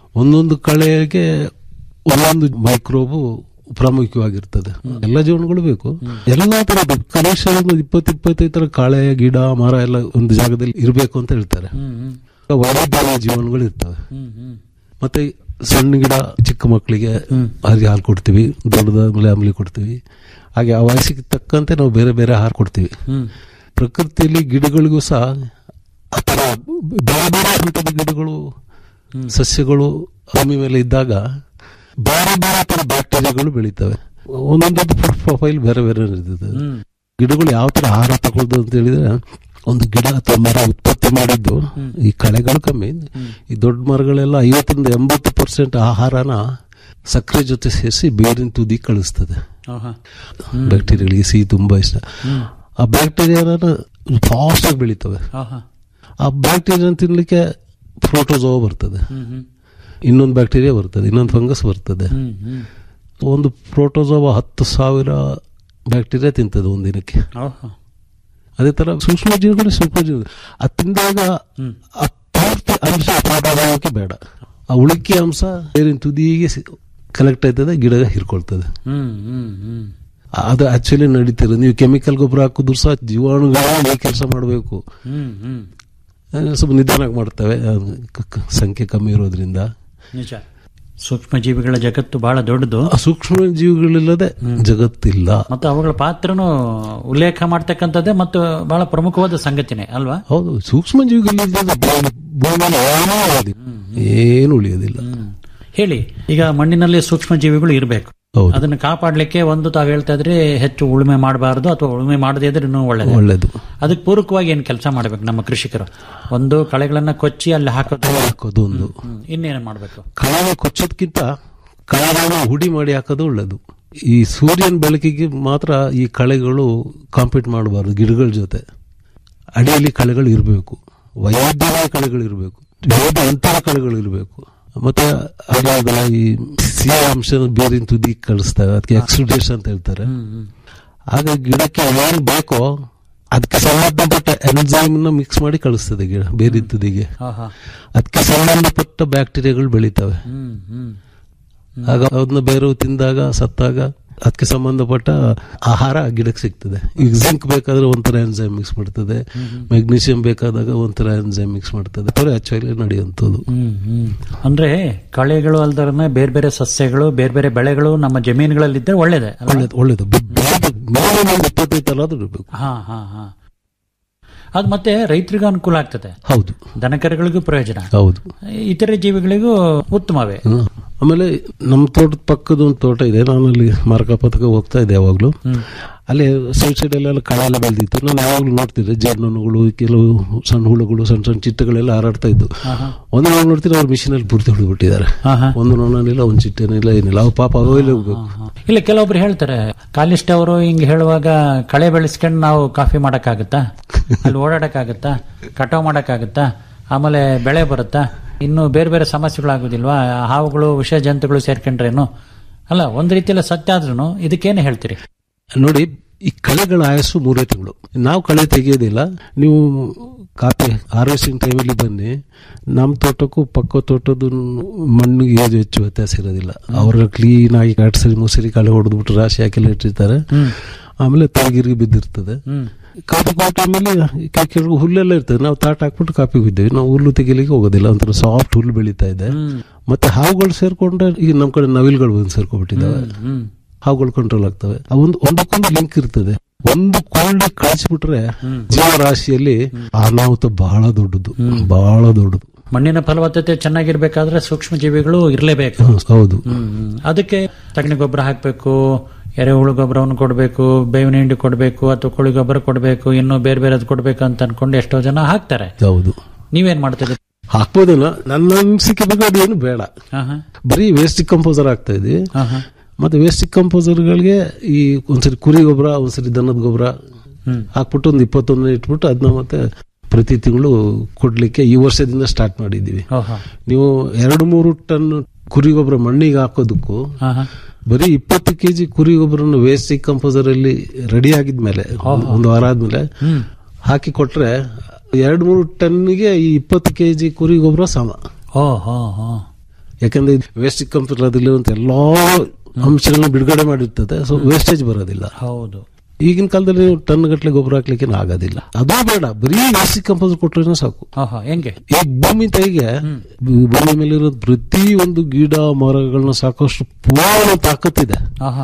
Speaker 4: ಒಂದೊಂದು ಕಳೆಗೆ ಒಂದೊಂದು ಮೈಕ್ರೋಬು ಪ್ರಾಮುಖ್ಯವಾಗಿರ್ತದೆ ಎಲ್ಲ ಜೀವನಗಳು ಬೇಕು ಎಲ್ಲಾ ತರದ್ದು ಕನಿಷ್ಠ ಒಂದು ಇಪ್ಪತ್ತು ಇಪ್ಪತ್ತೈದು ತರ ಕಳೆ ಗಿಡ ಮರ ಎಲ್ಲ ಒಂದು ಜಾಗದಲ್ಲಿ ಇರಬೇಕು ಅಂತ ಹೇಳ್ತಾರೆ
Speaker 3: ಹ್ಮ್ ಹ್ಮ್
Speaker 4: ವೈವಿಧ್ಯ ಜೀವನಗಳು ಇರ್ತವೆ
Speaker 3: ಹ್ಮ್ ಹ್ಮ್
Speaker 4: ಮತ್ತೆ ಸಣ್ಣ ಗಿಡ ಚಿಕ್ಕ ಮಕ್ಕಳಿಗೆ ಹರಿ ಹಾಲು ಕೊಡ್ತೀವಿ ದೊಡ್ಡದಾದ್ಮೇಲೆ ಅಂಬ್ಲಿ ಕೊಡ್ತೀವಿ ಹಾಗೆ ಆ ವಯಸ್ಸಿಗೆ ತಕ್ಕಂತೆ ನಾವು ಬೇರೆ ಬೇರೆ ಆಹಾರ ಕೊಡ್ತೀವಿ
Speaker 3: ಹ್ಮ್
Speaker 4: ಪ್ರಕೃತಿಯಲ್ಲಿ ಗಿಡಗಳಿಗೂ ಸಹ ಆ ಥರ ಬೇರೆ ಬೇರೆ ಹಂತದ ಗಿಡಗಳು ಸಸ್ಯಗಳು ಭೂಮಿ ಮೇಲೆ ಇದ್ದಾಗ ಬೇರೆ ಬೇರೆ ತರ ಬ್ಯಾಕ್ಟೀರಿಯಾಗಳು ಬೆಳೀತವೆ ಒಂದೊಂದು ಪ್ರೊಫೈಲ್ ಬೇರೆ ಬೇರೆ ಇರ್ತದೆ
Speaker 3: ಹ್ಮ್
Speaker 4: ಗಿಡಗಳು ಯಾವ ತರ ಆಹಾರ ತಗೊಳ್ದು ಅಂತ ಹೇಳಿದ್ರೆ ಒಂದು ಗಿಡ ಅಥವಾ ಮರ ಉತ್ಪತ್ತಿ ಮಾಡಿದ್ದು ಈ ಕಳೆಗಳು ಕಮ್ಮಿ ಈ ದೊಡ್ಡ ಮರಗಳೆಲ್ಲ ಐವತ್ತರಿಂದ ಎಂಬತ್ತು ಪರ್ಸೆಂಟ್ ಆಹಾರನ ಸಕ್ಕರೆ ಜೊತೆ ಸೇರಿಸಿ ಬೇರಿನ ತುದಿ ಕಳಿಸ್ತದೆ
Speaker 3: ಆಹಾ.
Speaker 4: ಬ್ಯಾಕ್ಟೀರಿಯಾಗಳಿಗೆ ಸಿಹಿ ತುಂಬಾ ಇಷ್ಟ ಆ ಬ್ಯಾಕ್ಟೀರಿಯಾನ ಫಾಸ್ಟ್ ಆಗಿ ಬೆಳೀತವೆ
Speaker 3: ಆಹಾ.
Speaker 4: ಆ ಬ್ಯಾಕ್ಟೀರಿಯಾ ತಿನ್ಲಿಕ್ಕೆ ಪ್ರೋಟೋಜೋವಾ ಬರ್ತದೆ
Speaker 3: ಹ್ಮ್ ಹ್ಮ್
Speaker 4: ಇನ್ನೊಂದು ಬ್ಯಾಕ್ಟೀರಿಯಾ ಬರ್ತದೆ ಇನ್ನೊಂದು ಫಂಗಸ್ ಬರ್ತದೆ
Speaker 3: ಹ್ಮ್ ಹ್ಮ್
Speaker 4: ಒಂದು ಪ್ರೋಟೋಜೋವಾ ಹತ್ತು ಸಾವಿರ ಬ್ಯಾಕ್ಟೀರಿಯಾ ತಿಂತದೆ ಒಂದಿನಕ್ಕೆ
Speaker 3: ಆಹಾ.
Speaker 4: ಅದೇ ತರ ಸೂಕ್ಷ್ಮ ಜೀವಿಗಳು ಸೂಕ್ಷ್ಮ ಜೀವಿ ಅದು ತಿಂದಾಗ ಆ ಪೂರ್ತಿ ಅಂಶ ಪ್ರೋಟೋಜೋವಾಕ್ಕೆ ಬೇಡ ಆ ಉಳಿಕೆ ಅಂಶ ಬೇರಿನ ತುದಿಗೆ ಕಲೆಕ್ಟ್ ಆಯ್ತದೆ ಗಿಡ ಹಿರ್ಕೊಳ್ತದೆ
Speaker 3: ಹ್ಮ್ ಹ್ಮ್ ಹ್ಮ್
Speaker 4: ಅದು ಆಕ್ಚುಲಿ ನಡೀತಿರೋದು ನೀವು ಕೆಮಿಕಲ್ ಗೊಬ್ಬರ ಹಾಕಿದ್ರು ಸಹ ಜೀವಾಣುಗಳು ಕೆಲಸ ಮಾಡಬೇಕು
Speaker 3: ಹ್ಮ್ ಹ್ಮ್
Speaker 4: ಸ್ವಲ್ಪ ನಿಧಾನಕ್ಕೆ ಮಾಡ್ತವೆ ಅದು ಕ- ಕ- ಸಂಖ್ಯೆ ಕಮ್ಮಿ ಇರೋದ್ರಿಂದ
Speaker 3: ನಿಜ ಸೂಕ್ಷ್ಮ ಜೀವಿಗಳ ಜಗತ್ತು ಬಹಳ ದೊಡ್ಡದು
Speaker 4: ಆ ಸೂಕ್ಷ್ಮ ಜೀವಿಗಳಿಲ್ಲದೆ ಜಗತ್ತಿಲ್ಲ
Speaker 3: ಮತ್ತು ಅವುಗಳ ಪಾತ್ರನು ಉಲ್ಲೇಖ ಮಾಡ್ತಕ್ಕಂಥದ್ದೇ ಮತ್ತು ಬಹಳ ಪ್ರಮುಖವಾದ ಸಂಗತಿನೇ ಅಲ್ವಾ
Speaker 4: ಹೌದು ಸೂಕ್ಷ್ಮ ಜೀವಿಗಳಿಲ್ಲದೆ ಭೂಮಿ- ಭೂಮಿಯಲ್ಲಿ ಏನೂ ಉಳಿಯೋದಿಲ್ಲ ಏನು ಉಳಿಯೋದಿಲ್ಲ
Speaker 3: ಹ್ಮ್. ಹೇಳಿ ಈಗ ಮಣ್ಣಿನಲ್ಲಿ ಸೂಕ್ಷ್ಮ ಜೀವಿಗಳು ಇರಬೇಕು
Speaker 4: ಹೌದು
Speaker 3: ಅದನ್ನು ಕಾಪಾಡಲಿಕ್ಕೆ ಒಂದು ತಾವು ಹೇಳ್ತಾ ಇದ್ರೆ ಹೆಚ್ಚು ಉಳುಮೆ ಮಾಡಬಾರದು ಅಥವಾ ಉಳುಮೆ ಮಾಡದೇ ಇದ್ರೆ ಇನ್ನೂ ಒಳ್ಳೆಯದು
Speaker 4: ಒಳ್ಳೇದು
Speaker 3: ಅದಕ್ಕೆ ಪೂರಕವಾಗಿ ಏನು ಕೆಲಸ ಮಾಡಬೇಕು ನಮ್ಮ ಕೃಷಿಕರು ಒಂದು ಕಳೆಗಳನ್ನ ಕೊಚ್ಚಿ ಅಲ್ಲಿ ಹಾಕೋದು
Speaker 4: ಹಾಕೋದು ಒಂದು
Speaker 3: ಹ್ಮ್. ಇನ್ನೇನು ಮಾಡಬೇಕು
Speaker 4: ಕಳವ ಕೊಚ್ಚೋದ್ಕಿಂತ ಕಳವನ ಹುಡಿ ಮಾಡಿ ಹಾಕೋದು ಒಳ್ಳೇದು ಈ ಸೂರ್ಯನ ಬೆಳಕಿಗೆ ಮಾತ್ರ ಈ ಕಳೆಗಳು ಕಾಂಪೀಟ್ ಮಾಡಬಾರ್ದು ಗಿಡಗಳ ಜೊತೆ ಅಡಿಯಲ್ಲಿ ಕಳೆಗಳು ಇರಬೇಕು ವೈವಿಧ್ಯಮಯ ಕಳೆಗಳು ಇರಬೇಕು ವಿವಿಧ ಅಂತರ ಕಳೆಗಳು ಇರಬೇಕು ಮತ್ತೆ ಅದಾದ ಈ ಸಿಹಿ ಅಂಶ ಬೇರಿನ ತುದಿ ಕಳಿಸ್ತವೆ ಅದಕ್ಕೆ ಎಕ್ಸುಡೇಷನ್ ಅಂತ ಹೇಳ್ತಾರೆ ಆಗ ಗಿಡಕ್ಕೆ ಏನ್ ಬೇಕೋ ಅದಕ್ಕೆ ಸಂಬಂಧಪಟ್ಟ ಎನ್ಸೈಮ್ ನ ಮಿಕ್ಸ್ ಮಾಡಿ ಕಳಿಸ್ತದೆ ಗಿಡ ಬೇರಿನ ತುದಿಗೆ
Speaker 3: ಆಹಾ.
Speaker 4: ಅದಕ್ಕೆ ಸಂಬಂಧಪಟ್ಟ ಬ್ಯಾಕ್ಟೀರಿಯಾಗಳು ಬೆಳೀತವೆ
Speaker 3: ಹ್ಮ್ ಹ್ಮ್
Speaker 4: ಆಗ ಅದನ್ನ ಬೇರೆ ತಿಂದಾಗ ಸತ್ತಾಗ ಅದಕ್ಕೆ ಸಂಬಂಧಪಟ್ಟ ಆಹಾರ ಗಿಡಕ್ಕೆ ಸಿಗ್ತದೆ ಈಗ ಜಿಂಕ್ ಬೇಕಾದ್ರೆ ಒಂಥರ ಎನ್ಸೈಮ್ ಮಿಕ್ಸ್ ಮಾಡ್ತದೆ ಮೆಗ್ನೀಷಿಯಂ ಬೇಕಾದಾಗ ಒಂಥರ ಎನ್ಸೈಮ್ ಮಿಕ್ಸ್ ಮಾಡ್ತದೆ ಬರೀ ಆಕ್ಚುಲಿ ನಡೆಯುವಂಥದ್ದು
Speaker 3: ಹ್ಮ್ ಹ್ಮ್ ಅಂದ್ರೆ ಕಳೆಗಳು ಅಲ್ದರನೆ ಬೇರೆ ಬೇರೆ ಸಸ್ಯಗಳು ಬೇರೆ ಬೇರೆ ಬೆಳೆಗಳು ನಮ್ಮ ಜಮೀನುಗಳಲ್ಲಿದ್ದರೆ ಒಳ್ಳೇದೇ ಅಲ್ವಾ?
Speaker 4: ಒಳ್ಳೇದು ಒಳ್ಳೇದು ಮೇಲೆ ಒಂದು ಇಪ್ಪತ್ತೈದು ತರ ಆದ್ರೂ ಇರಬೇಕು
Speaker 3: ಹಾ ಹಾ ಹಾ ಅದು ಮತ್ತೆ ರೈತರಿಗೂ ಅನುಕೂಲ ಆಗ್ತದೆ
Speaker 4: ಹೌದು
Speaker 3: ದನಕರುಗಳಿಗೂ ಪ್ರಯೋಜನ
Speaker 4: ಹೌದು
Speaker 3: ಇತರೆ ಜೀವಿಗಳಿಗೂ ಉತ್ತಮವೇ
Speaker 4: ಹ್ಮ್. ಆಮೇಲೆ ನಮ್ಮ ತೋಟದ ಪಕ್ಕದ ಒಂದು ತೋಟ ಇದೆ ನಾನು ಅಲ್ಲಿ ಮಾರ್ಕ ಪಥಕ ಹೋಗ್ತಾ ಇದ್ದೆ ಯಾವಾಗ್ಲೂ ಅಲ್ಲಿ ಸೈಡ್ ಸೈಡ್ ಎಲ್ಲ ಕಳೆ ಎಲ್ಲ ಬೆಳೆದಿತ್ತು ನಾನು ಯಾವಾಗ್ಲೂ ನೋಡ್ತಿದ್ದೆ ಜೇನುಗಳು ಕೆಲವು ಸಣ್ಣ ಹುಳುಗಳು ಸಣ್ಣ ಸಣ್ಣ ಚಿಟ್ಟಗಳೆಲ್ಲ ಹಾರಾಡ್ತಾ ಇದ್ದು ಒಂದು ನಾವು ನೋಡ್ತೀನಿ ಅವ್ರ ಮಿಷಿನ್ ಅಲ್ಲಿ ಪೂರ್ತಿ ಹುಡುಬಿಟ್ಟಿದ್ದಾರೆ
Speaker 3: ಹಾ ಹಾ
Speaker 4: ಒಂದು ನೋಣನಿಲ್ಲ ಒಂದು ಚಿಟ್ಟನಿಲ್ಲ ಏನಿಲ್ಲ ಅವು ಪಾಪ ಅವಲ್ಲಿ ಹೋಗ್ಬೇಕು
Speaker 3: ಇಲ್ಲ ಕೆಲವೊಬ್ರು ಹೇಳ್ತಾರೆ ಕಾಲಿಸ್ಟ್ ಅವರು ಹಿಂಗ್ ಹೇಳುವಾಗ ಕಳೆ ಬೆಳೆಸ್ಕೊಂಡು ನಾವು ಕಾಫಿ ಮಾಡಕ್ಕಾಗತ್ತಾ ಅಲ್ಲಿ ಓಡಾಡಕ್ಕಾಗತ್ತಾ ಕಟಾವ್ ಮಾಡಕ್ಕಾಗತ್ತಾ ಆಮೇಲೆ ಬೆಳೆ ಬರುತ್ತಾ ಇನ್ನು ಬೇರೆ ಬೇರೆ ಸಮಸ್ಯೆಗಳಾಗೋದಿಲ್ವಾ ಹಾವುಗಳು ವಿಷ ಜಂತುಗಳು ಸೇರ್ಕೊಂಡ್ರೇನು ಅಲ್ಲ ಒಂದ್ ರೀತಿಯಲ್ಲಿ ಸತ್ಯ ಆದ್ರೂ ಇದಕ್ಕೇನು ಹೇಳ್ತೀರಿ
Speaker 4: ನೋಡಿ ಈ ಕಳೆಗಳ ಆಯಸ್ಸು ಮೂರೇ ತಿಂಗಳು ನಾವು ಕಳೆ ತೆಗೆಯೋದಿಲ್ಲ ನೀವು ಕಾಫಿ ಹಾರ್ವೆಸ್ಟಿಂಗ್ ಟೈಮಲ್ಲಿ ಬನ್ನಿ ನಮ್ಮ ತೋಟಕ್ಕೂ ಪಕ್ಕ ತೋಟದ ಮಣ್ಣಿಗೆ ಏನು ಹೆಚ್ಚು ವ್ಯತ್ಯಾಸ ಇರೋದಿಲ್ಲ ಅವರ ಕ್ಲೀನ್ ಆಗಿ ಎರಡು ಸರಿ ಮೂರು ಸರಿ ಕಳೆ ಹೊಡೆದ್ಬಿಟ್ಟು ರಾಶಿ ಹಾಕಿಲ್ಲ ಇಟ್ಟಿರ್ತಾರೆ ಆಮೇಲೆ ತಳಗಿರಿಗೆ ಬಿದ್ದಿರ್ತದೆ
Speaker 3: ಹ್ಮ್
Speaker 4: ಕಾಫಿ ಕೊಟ್ಟ ಆಮೇಲೆ ಕೆಲವು ಹುಲ್ಲೆಲ್ಲ ಇರ್ತದೆ ನಾವು ತಾಟ ಹಾಕ್ಬಿಟ್ಟು ಕಾಫಿ ಹುಯ್ದೇವೆ ನಾವು ಹುಲ್ಲು ತೆಗಿಲಿಕ್ಕೆ ಹೋಗೋದಿಲ್ಲ ಒಂಥರ ಸಾಫ್ಟ್ ಹುಲ್ಲು ಬೆಳೀತಾ ಇದೆ ಮತ್ತೆ ಹಾವುಗಳು ಸೇರ್ಕೊಂಡ್ರೆ ಈಗ ನಮ್ಮ ಕಡೆ ನವಿಲ್ಗಳು ಬಂದು ಸೇರ್ಕೊಂಡ್ಬಿಟ್ಟಿದ್ದಾವೆ
Speaker 3: ಹ್ಮ್
Speaker 4: ಹಾವುಗಳು ಕಂಟ್ರೋಲ್ ಆಗ್ತವೆ ಆ ಒಂದು ಒಂದಕ್ಕೊಂದು ಲಿಂಕ್ ಇರ್ತದೆ ಒಂದು ಕೋಲ್ಡ್ ಕಳಿಸ್ಬಿಟ್ರೆ ಜೀವರಾಶಿಯಲ್ಲಿ ಅನಾಹುತ ಬಹಳ ದೊಡ್ಡದು ಬಹಳ ದೊಡ್ಡದು
Speaker 3: ಮಣ್ಣಿನ ಫಲವತ್ತತೆ ಚೆನ್ನಾಗಿರ್ಬೇಕಾದ್ರೆ ಸೂಕ್ಷ್ಮ ಜೀವಿಗಳು ಇರಲೇಬೇಕು
Speaker 4: ಹೌದು
Speaker 3: ಹ್ಮ್ ಅದಕ್ಕೆ ಸಗಣಿ ಗೊಬ್ಬರ ಹಾಕಬೇಕು ಎರೆಹುಳು ಗೊಬ್ಬರವನ್ನು ಕೊಡಬೇಕು ಬೇವಿನ ಹಿಂಡಿ ಕೊಡಬೇಕು ಅಥವಾ ಕೋಳಿ ಗೊಬ್ಬರ ಕೊಡಬೇಕು ಇನ್ನು ಬೇರೆ ಬೇರೆ ಕೊಡಬೇಕು ಅಂತ ಅನ್ಕೊಂಡು ಎಷ್ಟೋ ಜನ ಹಾಕ್ತಾರೆ
Speaker 4: ಹೌದು
Speaker 3: ನೀವೇನ್ ಮಾಡ್ತೀರಿ
Speaker 4: ಹಾಕ್ಬೋದೇನೋ ನನ್ನ ಅನಿಸಿಕೆ ಬಗ್ಗೆ ಅದೇನು ಬೇಡ
Speaker 3: ಹಾ ಹಾ
Speaker 4: ಬರೀ ವೇಸ್ಟ್ ಕಂಪೋಸರ್ ಆಗ್ತಾ ಇದೆ
Speaker 3: ಹಾ ಹಾ
Speaker 4: ಮತ್ತೆ ವೇಸ್ಟ್ ಕಂಪೋಸರ್ಗಳಿಗೆ ಈ ಒಂದ್ಸರಿ ಕುರಿ ಗೊಬ್ಬರ ಒಂದ್ಸರಿ ದನದ ಗೊಬ್ಬರ
Speaker 3: ಹ್ಮ್
Speaker 4: ಹಾಕ್ಬಿಟ್ಟು ಒಂದು ಇಪ್ಪತ್ತೊಂದನೇ ಇಟ್ಬಿಟ್ಟು ಅದನ್ನ ಮತ್ತೆ ಪ್ರತಿ ತಿಂಗಳು ಕೊಡ್ಲಿಕ್ಕೆ ಈ ವರ್ಷದಿಂದ ಸ್ಟಾರ್ಟ್ ಮಾಡಿದ್ದೀವಿ
Speaker 3: ಓಹೋ
Speaker 4: ನೀವು ಎರಡು ಮೂರು ಟನ್ ಕುರಿ ಗೊಬ್ಬರ ಮಣ್ಣಿಗೆ ಹಾಕೋದಕ್ಕೂ
Speaker 3: ಹಾ ಹಾ
Speaker 4: ಬರೀ ಇಪ್ಪತ್ತು ಕೆಜಿ ಕುರಿ ಗೊಬ್ಬರನ್ನು ವೇಸ್ಟ್ ಕಂಪೋಸರ್ ಅಲ್ಲಿ ರೆಡಿ ಆಗಿದ್ಮೇಲೆ ಒಂದು ವಾರ ಆದ್ಮೇಲೆ
Speaker 3: ಹ್ಮ್
Speaker 4: ಹಾಕಿ ಕೊಟ್ರೆ ಎರಡು ಮೂರು ಟನ್ಗೆ ಈ ಇಪ್ಪತ್ತು ಕೆಜಿ ಕುರಿ ಗೊಬ್ಬರ ಸಮ
Speaker 3: ಓ ಹೋ ಹೋ
Speaker 4: ಯಾಕಂದ್ರೆ ವೇಸ್ಟ್ ಕಂಪನಿರುವಂತ ಎಲ್ಲಾ ಅಂಶಗಳನ್ನ ಬಿಡುಗಡೆ ಮಾಡಿರ್ತದೆ ಸೊ ವೇಸ್ಟೇಜ್ ಬರೋದಿಲ್ಲ
Speaker 3: ಹೌದು
Speaker 4: ಈಗಿನ ಕಾಲದಲ್ಲಿ ಟನ್ ಗಟ್ಟಲೆ ಗೊಬ್ಬರ ಹಾಕ್ಲಿಕ್ಕೆ ಆಗೋದಿಲ್ಲ ಅದು ಬೇಡ ಬರೀ ವೇಸ್ಟ್ ಕಂಪೋಸ್ ಕೊಟ್ರೆ ಸಾಕು
Speaker 3: ಓಹೋ ಹೆಂಗೆ
Speaker 4: ಈ ಭೂಮಿ ತಾಯಿಗೆ ಭೂಮಿ ಮೇಲಿರೋ ಪ್ರತಿ ಒಂದು ಗಿಡ ಮರಗಳನ್ನ ಸಾಕಷ್ಟು ಪೂರ್ಣ ತಾಕತ್ತಿದೆ
Speaker 3: ಆಹಾ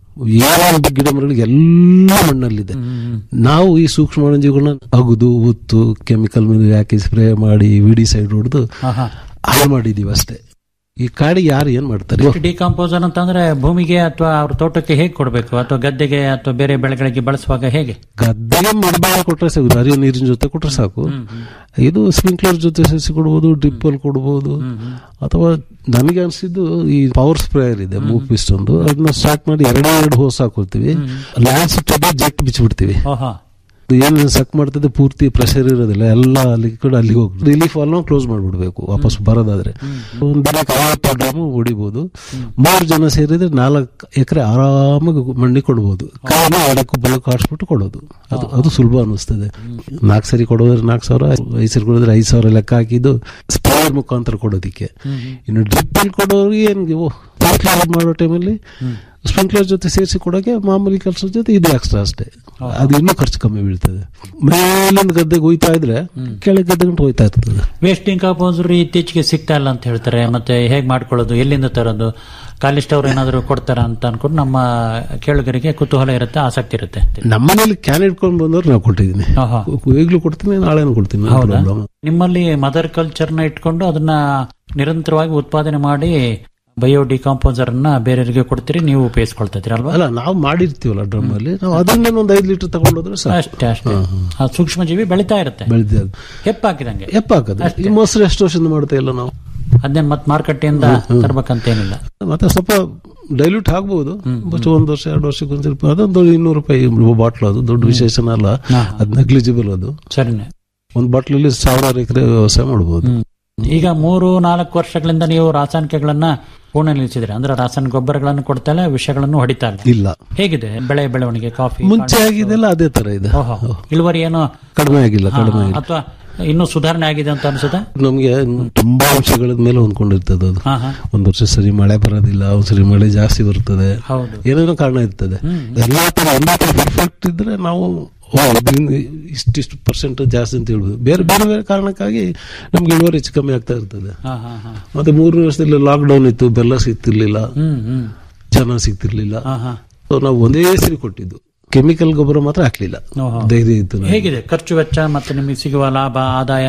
Speaker 4: ಏನಾದ್ರು ಗಿಡ ಮರಗಳಿಗೆ ಎಲ್ಲ ಮಣ್ಣಲ್ಲಿದೆ ನಾವು ಈ ಸೂಕ್ಷ್ಮ ಜೀವಿಗಳನ್ನ ಅಗುದು ಉತ್ತು ಕೆಮಿಕಲ್ ಮೇಲೆ ಹಾಕಿ ಸ್ಪ್ರೇ ಮಾಡಿ ವಿಡಿ ಸೈಡ್ ಹೊಡೆದು
Speaker 3: ಆಹಾ
Speaker 4: ಹಾಳು ಮಾಡಿದೀವಿ ಅಷ್ಟೇ ಈ ಕಾಡಿಗೆ ಯಾರು ಏನ್ ಮಾಡ್ತಾರೆ
Speaker 3: ಡಿಕಾಂಪೋಸರ್ ಅಂತಂದ್ರೆ ಭೂಮಿಗೆ ಅಥವಾ ಅವ್ರ ತೋಟಕ್ಕೆ ಹೇಗೆ ಕೊಡಬೇಕು ಅಥವಾ ಗದ್ದೆಗೆ ಅಥವಾ ಬೇರೆ ಬೆಳೆಗಳಿಗೆ ಬಳಸುವಾಗ ಹೇಗೆ
Speaker 4: ಗದ್ದೆಗೆ ಮಡಬಾಳ ಕೊಟ್ರೆ ಸಾಕು ಹರಿಯೋ ನೀರಿನ ಜೊತೆ ಕೊಟ್ರೆ ಸಾಕು ಇದು ಸ್ಪ್ರಿಂಕ್ಲರ್ ಜೊತೆ ಸೇರಿಸಿ ಕೊಡ್ಬೋದು ಡ್ರಿಪ್ ಅಲ್ಲಿ ಕೊಡ್ಬೋದು ಅಥವಾ ನನಗೆ ಅನ್ಸಿದ್ದು ಈ ಪವರ್ ಸ್ಪ್ರೇಯರ್ ಇದೆ ಮೂವ್ ಪಿಸ್ಟ್ ಒಂದು ಅದನ್ನ ಸ್ಟಾರ್ಟ್ ಮಾಡಿ ಎರಡೇ ಎರಡು ಹೋಸ್ ಹಾಕೊಳ್ತೀವಿ ಲ್ಯಾಂಡ್ ಸುತ್ತ ಜೆಟ್ ಬಿಚ್ಚಿಬಿಡ್ತೀವಿ
Speaker 3: ಓಹೋ
Speaker 4: ಏನ್ ಸಕ್ ಮಾಡ್ತದೆ ಪೂರ್ತಿ ಪ್ರೆಷರ್ ಇರೋದಿಲ್ಲ ಎಲ್ಲ ಲಿಕ್ವಿಡ್ ಅಲ್ಲಿಗೆ ಹೋಗಿ ರಿಲೀಫ್ ಅನ್ನು ಕ್ಲೋಸ್ ಮಾಡ್ಬಿಡ್ಬೇಕು ವಾಪಸ್ ಬರೋದಾದ್ರೆ ಒಂದ್ ದಿನಕ್ಕೆ ಐವತ್ತು ಡ್ರಾಮ್ ಹೊಡಿಬಹುದು ಮೂರು ಜನ ಸೇರಿದ್ರೆ ನಾಲ್ಕು ಎಕರೆ ಆರಾಮಾಗಿ ಮಣ್ಣಿ ಕೊಡ್ಬೋದು ಕಾರಣ ಎಡಕ್ಕೂ ಬಲಕ್ಕೂ ಆಡಿಸ್ಬಿಟ್ಟು ಕೊಡೋದು ಅದು ಅದು ಸುಲಭ ಅನಿಸ್ತದೆ ನಾಲ್ಕು ಸರಿ ಕೊಡೋದ್ರೆ ನಾಲ್ಕು ಸಾವಿರ ಐದು ಸರಿ ಕೊಡೋದ್ರೆ ಐದು ಸಾವಿರ ಲೆಕ್ಕ ಹಾಕಿದ್ದು ಸ್ಪ್ರೇಯರ್ ಮುಖಾಂತರ ಕೊಡೋದಿಕ್ಕೆ ಇನ್ನು ಡ್ರಿಪ್ ಅಲ್ಲಿ ಕೊಡೋರಿಗೆ ಏನ್ ಸ್ಪ್ರಿಂಕ್ಲರ್ ಮಾಡೋ ಟೈಮಲ್ಲಿ ಸ್ಪ್ರಿಂಕ್ಲರ್ ಜೊತೆ ಸೇರಿಸಿ ಕೊಡೋಕೆ ಮಾಮೂಲಿ ಕೆಲಸದ ಜೊತೆ ಇದು ಎಕ್ಸ್ಟ್ರಾ ಅಷ್ಟೇ ಅದು ಇನ್ನೂ ಖರ್ಚು ಕಮ್ಮಿ ಬೀಳ್ತದೆ ಮೇಲಿಂದ ಗದ್ದೆಗೆ ಹೋಯ್ತಾ ಇದ್ರೆ ಕೆಳಗೆ ಗದ್ದೆ ಗಂಟು ಹೋಯ್ತಾ ಇರ್ತದೆ
Speaker 3: ವೇಸ್ಟ್ ಡಿಕಾಂಪೋಸರ್ ಇತ್ತೀಚೆಗೆ ಸಿಗ್ತಾ ಇಲ್ಲ ಅಂತ ಹೇಳ್ತಾರೆ ಮತ್ತೆ ಹೇಗೆ ಮಾಡ್ಕೊಳ್ಳೋದು ಎಲ್ಲಿಂದ ತರೋದು ಕಾಲಿಸ್ಟ್ ಅವ್ರು ಏನಾದ್ರು ಕೊಡ್ತಾರ ಅಂತ ಅನ್ಕೊಂಡು ನಮ್ಮ ಕೇಳುಗರಿಗೆ ಕುತೂಹಲ ಇರುತ್ತೆ ಆಸಕ್ತಿ ಇರುತ್ತೆ
Speaker 4: ನಮ್ಮನೇಲಿ ಕ್ಯಾನ್ ಇಟ್ಕೊಂಡು ಬಂದವ್ರು ನಾವು ಕೊಟ್ಟಿದ್ದೀನಿ
Speaker 3: ಆಹಾ.
Speaker 4: ಈಗಲೂ ಕೊಡ್ತೀನಿ ನಾಳೆನೂ ಕೊಡ್ತೀನಿ no
Speaker 3: ಹೌದಾ
Speaker 4: problem.
Speaker 3: ನಿಮ್ಮಲ್ಲಿ ಮದರ್ ಕಲ್ಚರ್ ನ ಇಟ್ಕೊಂಡು ಅದನ್ನ ನಿರಂತರವಾಗಿ ಉತ್ಪಾದನೆ ಮಾಡಿ ಬಯೋ ಡಿಕಾಂಪೋಸರ್ ಅನ್ನ ಬೇರೆಯವರಿಗೆ ಕೊಡ್ತೀರಿ ನೀವು ಉಪಯೋಗಿಸ್ಕೊಳ್ತಾ ಇದ್ದೀರಿ ಅಲ್ವಾ
Speaker 4: ಅಲ್ಲ ನಾವು ಮಾಡಿರ್ತೀವಲ್ಲ ಡ್ರಮ್ ಅಲ್ಲಿ ನಾವು ಅದನ್ನೇ ಒಂದು ಐದು ಲೀಟರ್ ತಗೊಂಡೋದ್ರೆ ಸಾಕು
Speaker 3: ಅಷ್ಟೇ ಅಷ್ಟೇ ಆ ಸೂಕ್ಷ್ಮ ಜೀವಿ ಬೆಳಿತಾ ಇರುತ್ತೆ
Speaker 4: ಬೆಳೆದ
Speaker 3: ಹೆಪ್ಪಾಕಿದಂಗೆ
Speaker 4: ಎಪ್ಪ ಹಾಕೋದು ಈ ಮೊಸರು ಎಷ್ಟು ವರ್ಷದಿಂದ ಮಾಡ್ತಾ ಇಲ್ಲ ನಾವು
Speaker 3: ಅದನ್ನ ಮತ್ ಮಾರುಕಟ್ಟೆಯಿಂದ ತರ್ಬೇಕಂತೇನಿಲ್ಲ
Speaker 4: ಮತ್ತೆ ಸ್ವಲ್ಪ ಡೈಲ್ಯೂಟ್ ಆಗ್ಬಹುದು ಬಟ್ ಒಂದ್ ವರ್ಷ ಎರಡು ವರ್ಷಕ್ಕೆ ಒಂದ್ ಸ್ವಲ್ಪ ಅದೊಂದು ಇನ್ನೂರು ರೂಪಾಯಿ ಬಾಟ್ಲ್ ಅದು ದೊಡ್ಡ ವಿಶೇಷನ ಅಲ್ಲ ಅದು ನೆಗ್ಲಿಜಿಬಲ್ ಅದು
Speaker 3: ಸರಿನೇ
Speaker 4: ಒಂದ್ ಬಾಟ್ಲಲ್ಲಿ ಸಾವಿರಾರು ಎಕರೆ ವ್ಯವಸಾಯ ಮಾಡಬಹುದು
Speaker 3: ಈಗ ಮೂರು ನಾಲ್ಕು ವರ್ಷಗಳಿಂದ ನೀವು ರಾಸಾಯನಿಕಗಳನ್ನ ಪೂರ್ಣ ನಿಲ್ಲಿಸಿದ್ರಿ ಅಂದ್ರೆ ರಾಸಾಯನಿಕ ಗೊಬ್ಬರಗಳನ್ನು ಕೊಡ್ತಾ ಇಲ್ಲ ವಿಷಗಳನ್ನು ಹೊಡಿತಾ ಇಲ್ಲ
Speaker 4: ಇಲ್ಲ
Speaker 3: ಹೇಗಿದೆ ಬೆಳೆ ಬೆಳವಣಿಗೆ ಕಾಫಿ
Speaker 4: ಮುಂಚೆ ಆಗಿದೆಲ್ಲ ಅದೇ ತರ ಇದೆ
Speaker 3: ಓಹೋ ಇಳುವರಿ ಏನು
Speaker 4: ಕಡಿಮೆ ಆಗಿಲ್ಲ ಕಡಿಮೆ ಆಗಿಲ್ಲ
Speaker 3: ಅಥವಾ ಇನ್ನೂ ಸುಧಾರಣೆ ಆಗಿದೆ ಅಂತ ಅನ್ಸುತ್ತೆ
Speaker 4: ನಮ್ಗೆ ತುಂಬಾ ಅಂಶಗಳ ಮೇಲೆ ಹೊಂದ್ಕೊಂಡಿರ್ತದೆ ಅದು
Speaker 3: ಹಾ ಹಾ
Speaker 4: ಒಂದ್ ವರ್ಷ ಸರಿ ಮಳೆ ಬರೋದಿಲ್ಲ ಒಂದ್ ಸರಿ ಮಳೆ ಜಾಸ್ತಿ ಬರ್ತದೆ
Speaker 3: ಹೌದು
Speaker 4: ಏನೇನೋ ಕಾರಣ ಇರ್ತದೆ ಎಲ್ಲಾ ತರ ಎಲ್ಲಾ ತರ ಪರ್ಫೆಕ್ಟ್ ಇದ್ರೆ ನಾವು ಓ, ಇದರಿಂದ ಇಷ್ಟಿಷ್ಟು ಪರ್ಸೆಂಟ್ ಜಾಸ್ತಿ ಅಂತ ಹೇಳ್ಬೋದು ಬೇರೆ ಬೇರೆ ಬೇರೆ ಕಾರಣಕ್ಕಾಗಿ ನಮ್ಗೆ ಇಳುವರಿ ಹೆಚ್ಚು ಕಮ್ಮಿ ಆಗ್ತಾ ಇರ್ತದೆ
Speaker 3: ಹಾ ಹಾ ಹಾ
Speaker 4: ಮತ್ತೆ ಮೂರು ವರ್ಷದಲ್ಲಿ ಲಾಕ್ ಡೌನ್ ಇತ್ತು ಬೆಲ್ಲ ಸಿಗ್ತಿರ್ಲಿಲ್ಲ
Speaker 3: ಹ್ಮ್ ಹ್ಮ್
Speaker 4: ಚೆನ್ನಾಗಿ ಸಿಗ್ತಿರ್ಲಿಲ್ಲ
Speaker 3: ಹಾ ಹಾ
Speaker 4: So ನಾವು ಒಂದೇ ಸರಿ ಕೊಟ್ಟಿದ್ದು ಕೆಮಿಕಲ್ ಗೊಬ್ಬರ ಮಾತ್ರ ಹಾಕ್ಲಿಲ್ಲ
Speaker 3: ಓಹೋ.
Speaker 4: ಧೈರ್ಯ ಇತ್ತು ನಮ್ಗೆ.
Speaker 3: ಹೇಗಿದೆ ಖರ್ಚು ವೆಚ್ಚ ಮತ್ತೆ ನಿಮಗೆ ಸಿಗುವ ಲಾಭ ಆದಾಯ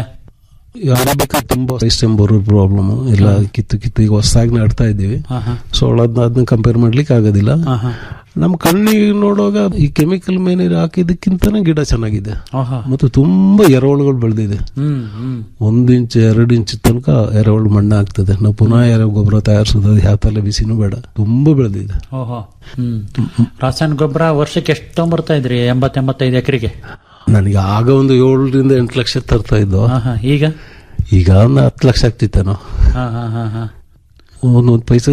Speaker 4: ಈ ಅರೇಬಿಕಾ ತುಂಬಾ ಸಿಸ್ಟಮ್ ಬರೋ ಪ್ರಾಬ್ಲಮ್ ಎಲ್ಲ ಕಿತ್ತು ಕಿತ್ತು ಈಗ ಹೊಸದಾಗಿ ನಾಡ್ತಾ ಇದ್ದೀವಿ
Speaker 3: ಹಾ ಹಾ
Speaker 4: ಸೊ ಅದನ್ನ ಅದನ್ನ ಕಂಪೇರ್ ಮಾಡ್ಲಿಕ್ಕೆ ಆಗೋದಿಲ್ಲ
Speaker 3: ಹಾ ಹಾ
Speaker 4: ನಮ್ಮ ಕಣ್ಣಿಗೆ ನೋಡುವಾಗ ಈ ಕೆಮಿಕಲ್ ಮೇಲೆ ಹಾಕಿದಕ್ಕಿಂತನೇ ಗಿಡ ಚೆನ್ನಾಗಿದೆ
Speaker 3: ಓಹೋ
Speaker 4: ಮತ್ತು ತುಂಬಾ ಎರೆಹುಳುಗಳು ಬೆಳೆದಿದೆ
Speaker 3: ಹ್ಮ್ ಹ್ಮ್
Speaker 4: ಒಂದು ಇಂಚ್ ಎರಡು ಇಂಚ್ ತನಕ ಎರೆಹುಳು ಮಣ್ಣು ಆಗ್ತದೆ ನಾವು ಪುನಃ ಎರೆ ಗೊಬ್ಬರ ತಯಾರಿಸೋದು ಅದು ಯಾವ ತಲೆ ಬಿಸಿನೂ ಬೇಡ ತುಂಬಾ ಬೆಳೆದಿದೆ
Speaker 3: ಓಹೋ ಹ್ಮ್ ರಾಸಾಯನಿಕ ಗೊಬ್ಬರ ವರ್ಷಕ್ಕೆ ಎಷ್ಟು ತಗೊಂಡ್ಬರ್ತಾ ಇದ್ರಿ ಎಂಬತ್ ಎಂಬತ್ತೈದು ಎಕರೆಗೆ
Speaker 4: ನನಗೆ ಆಗ ಒಂದು ಏಳರಿಂದ ಎಂಟು ಲಕ್ಷ ತರ್ತಾ ಇದ್ದು
Speaker 3: ಹಾ ಹಾ ಈಗ
Speaker 4: ಈಗ ಒಂದು ಹತ್ತು ಲಕ್ಷ ಆಗ್ತಿತ್ತೇನೋ
Speaker 3: ಹಾ ಹಾ ಹಾ ಹಾ
Speaker 4: ಒಂದೊಂದು ಪೈಸೆ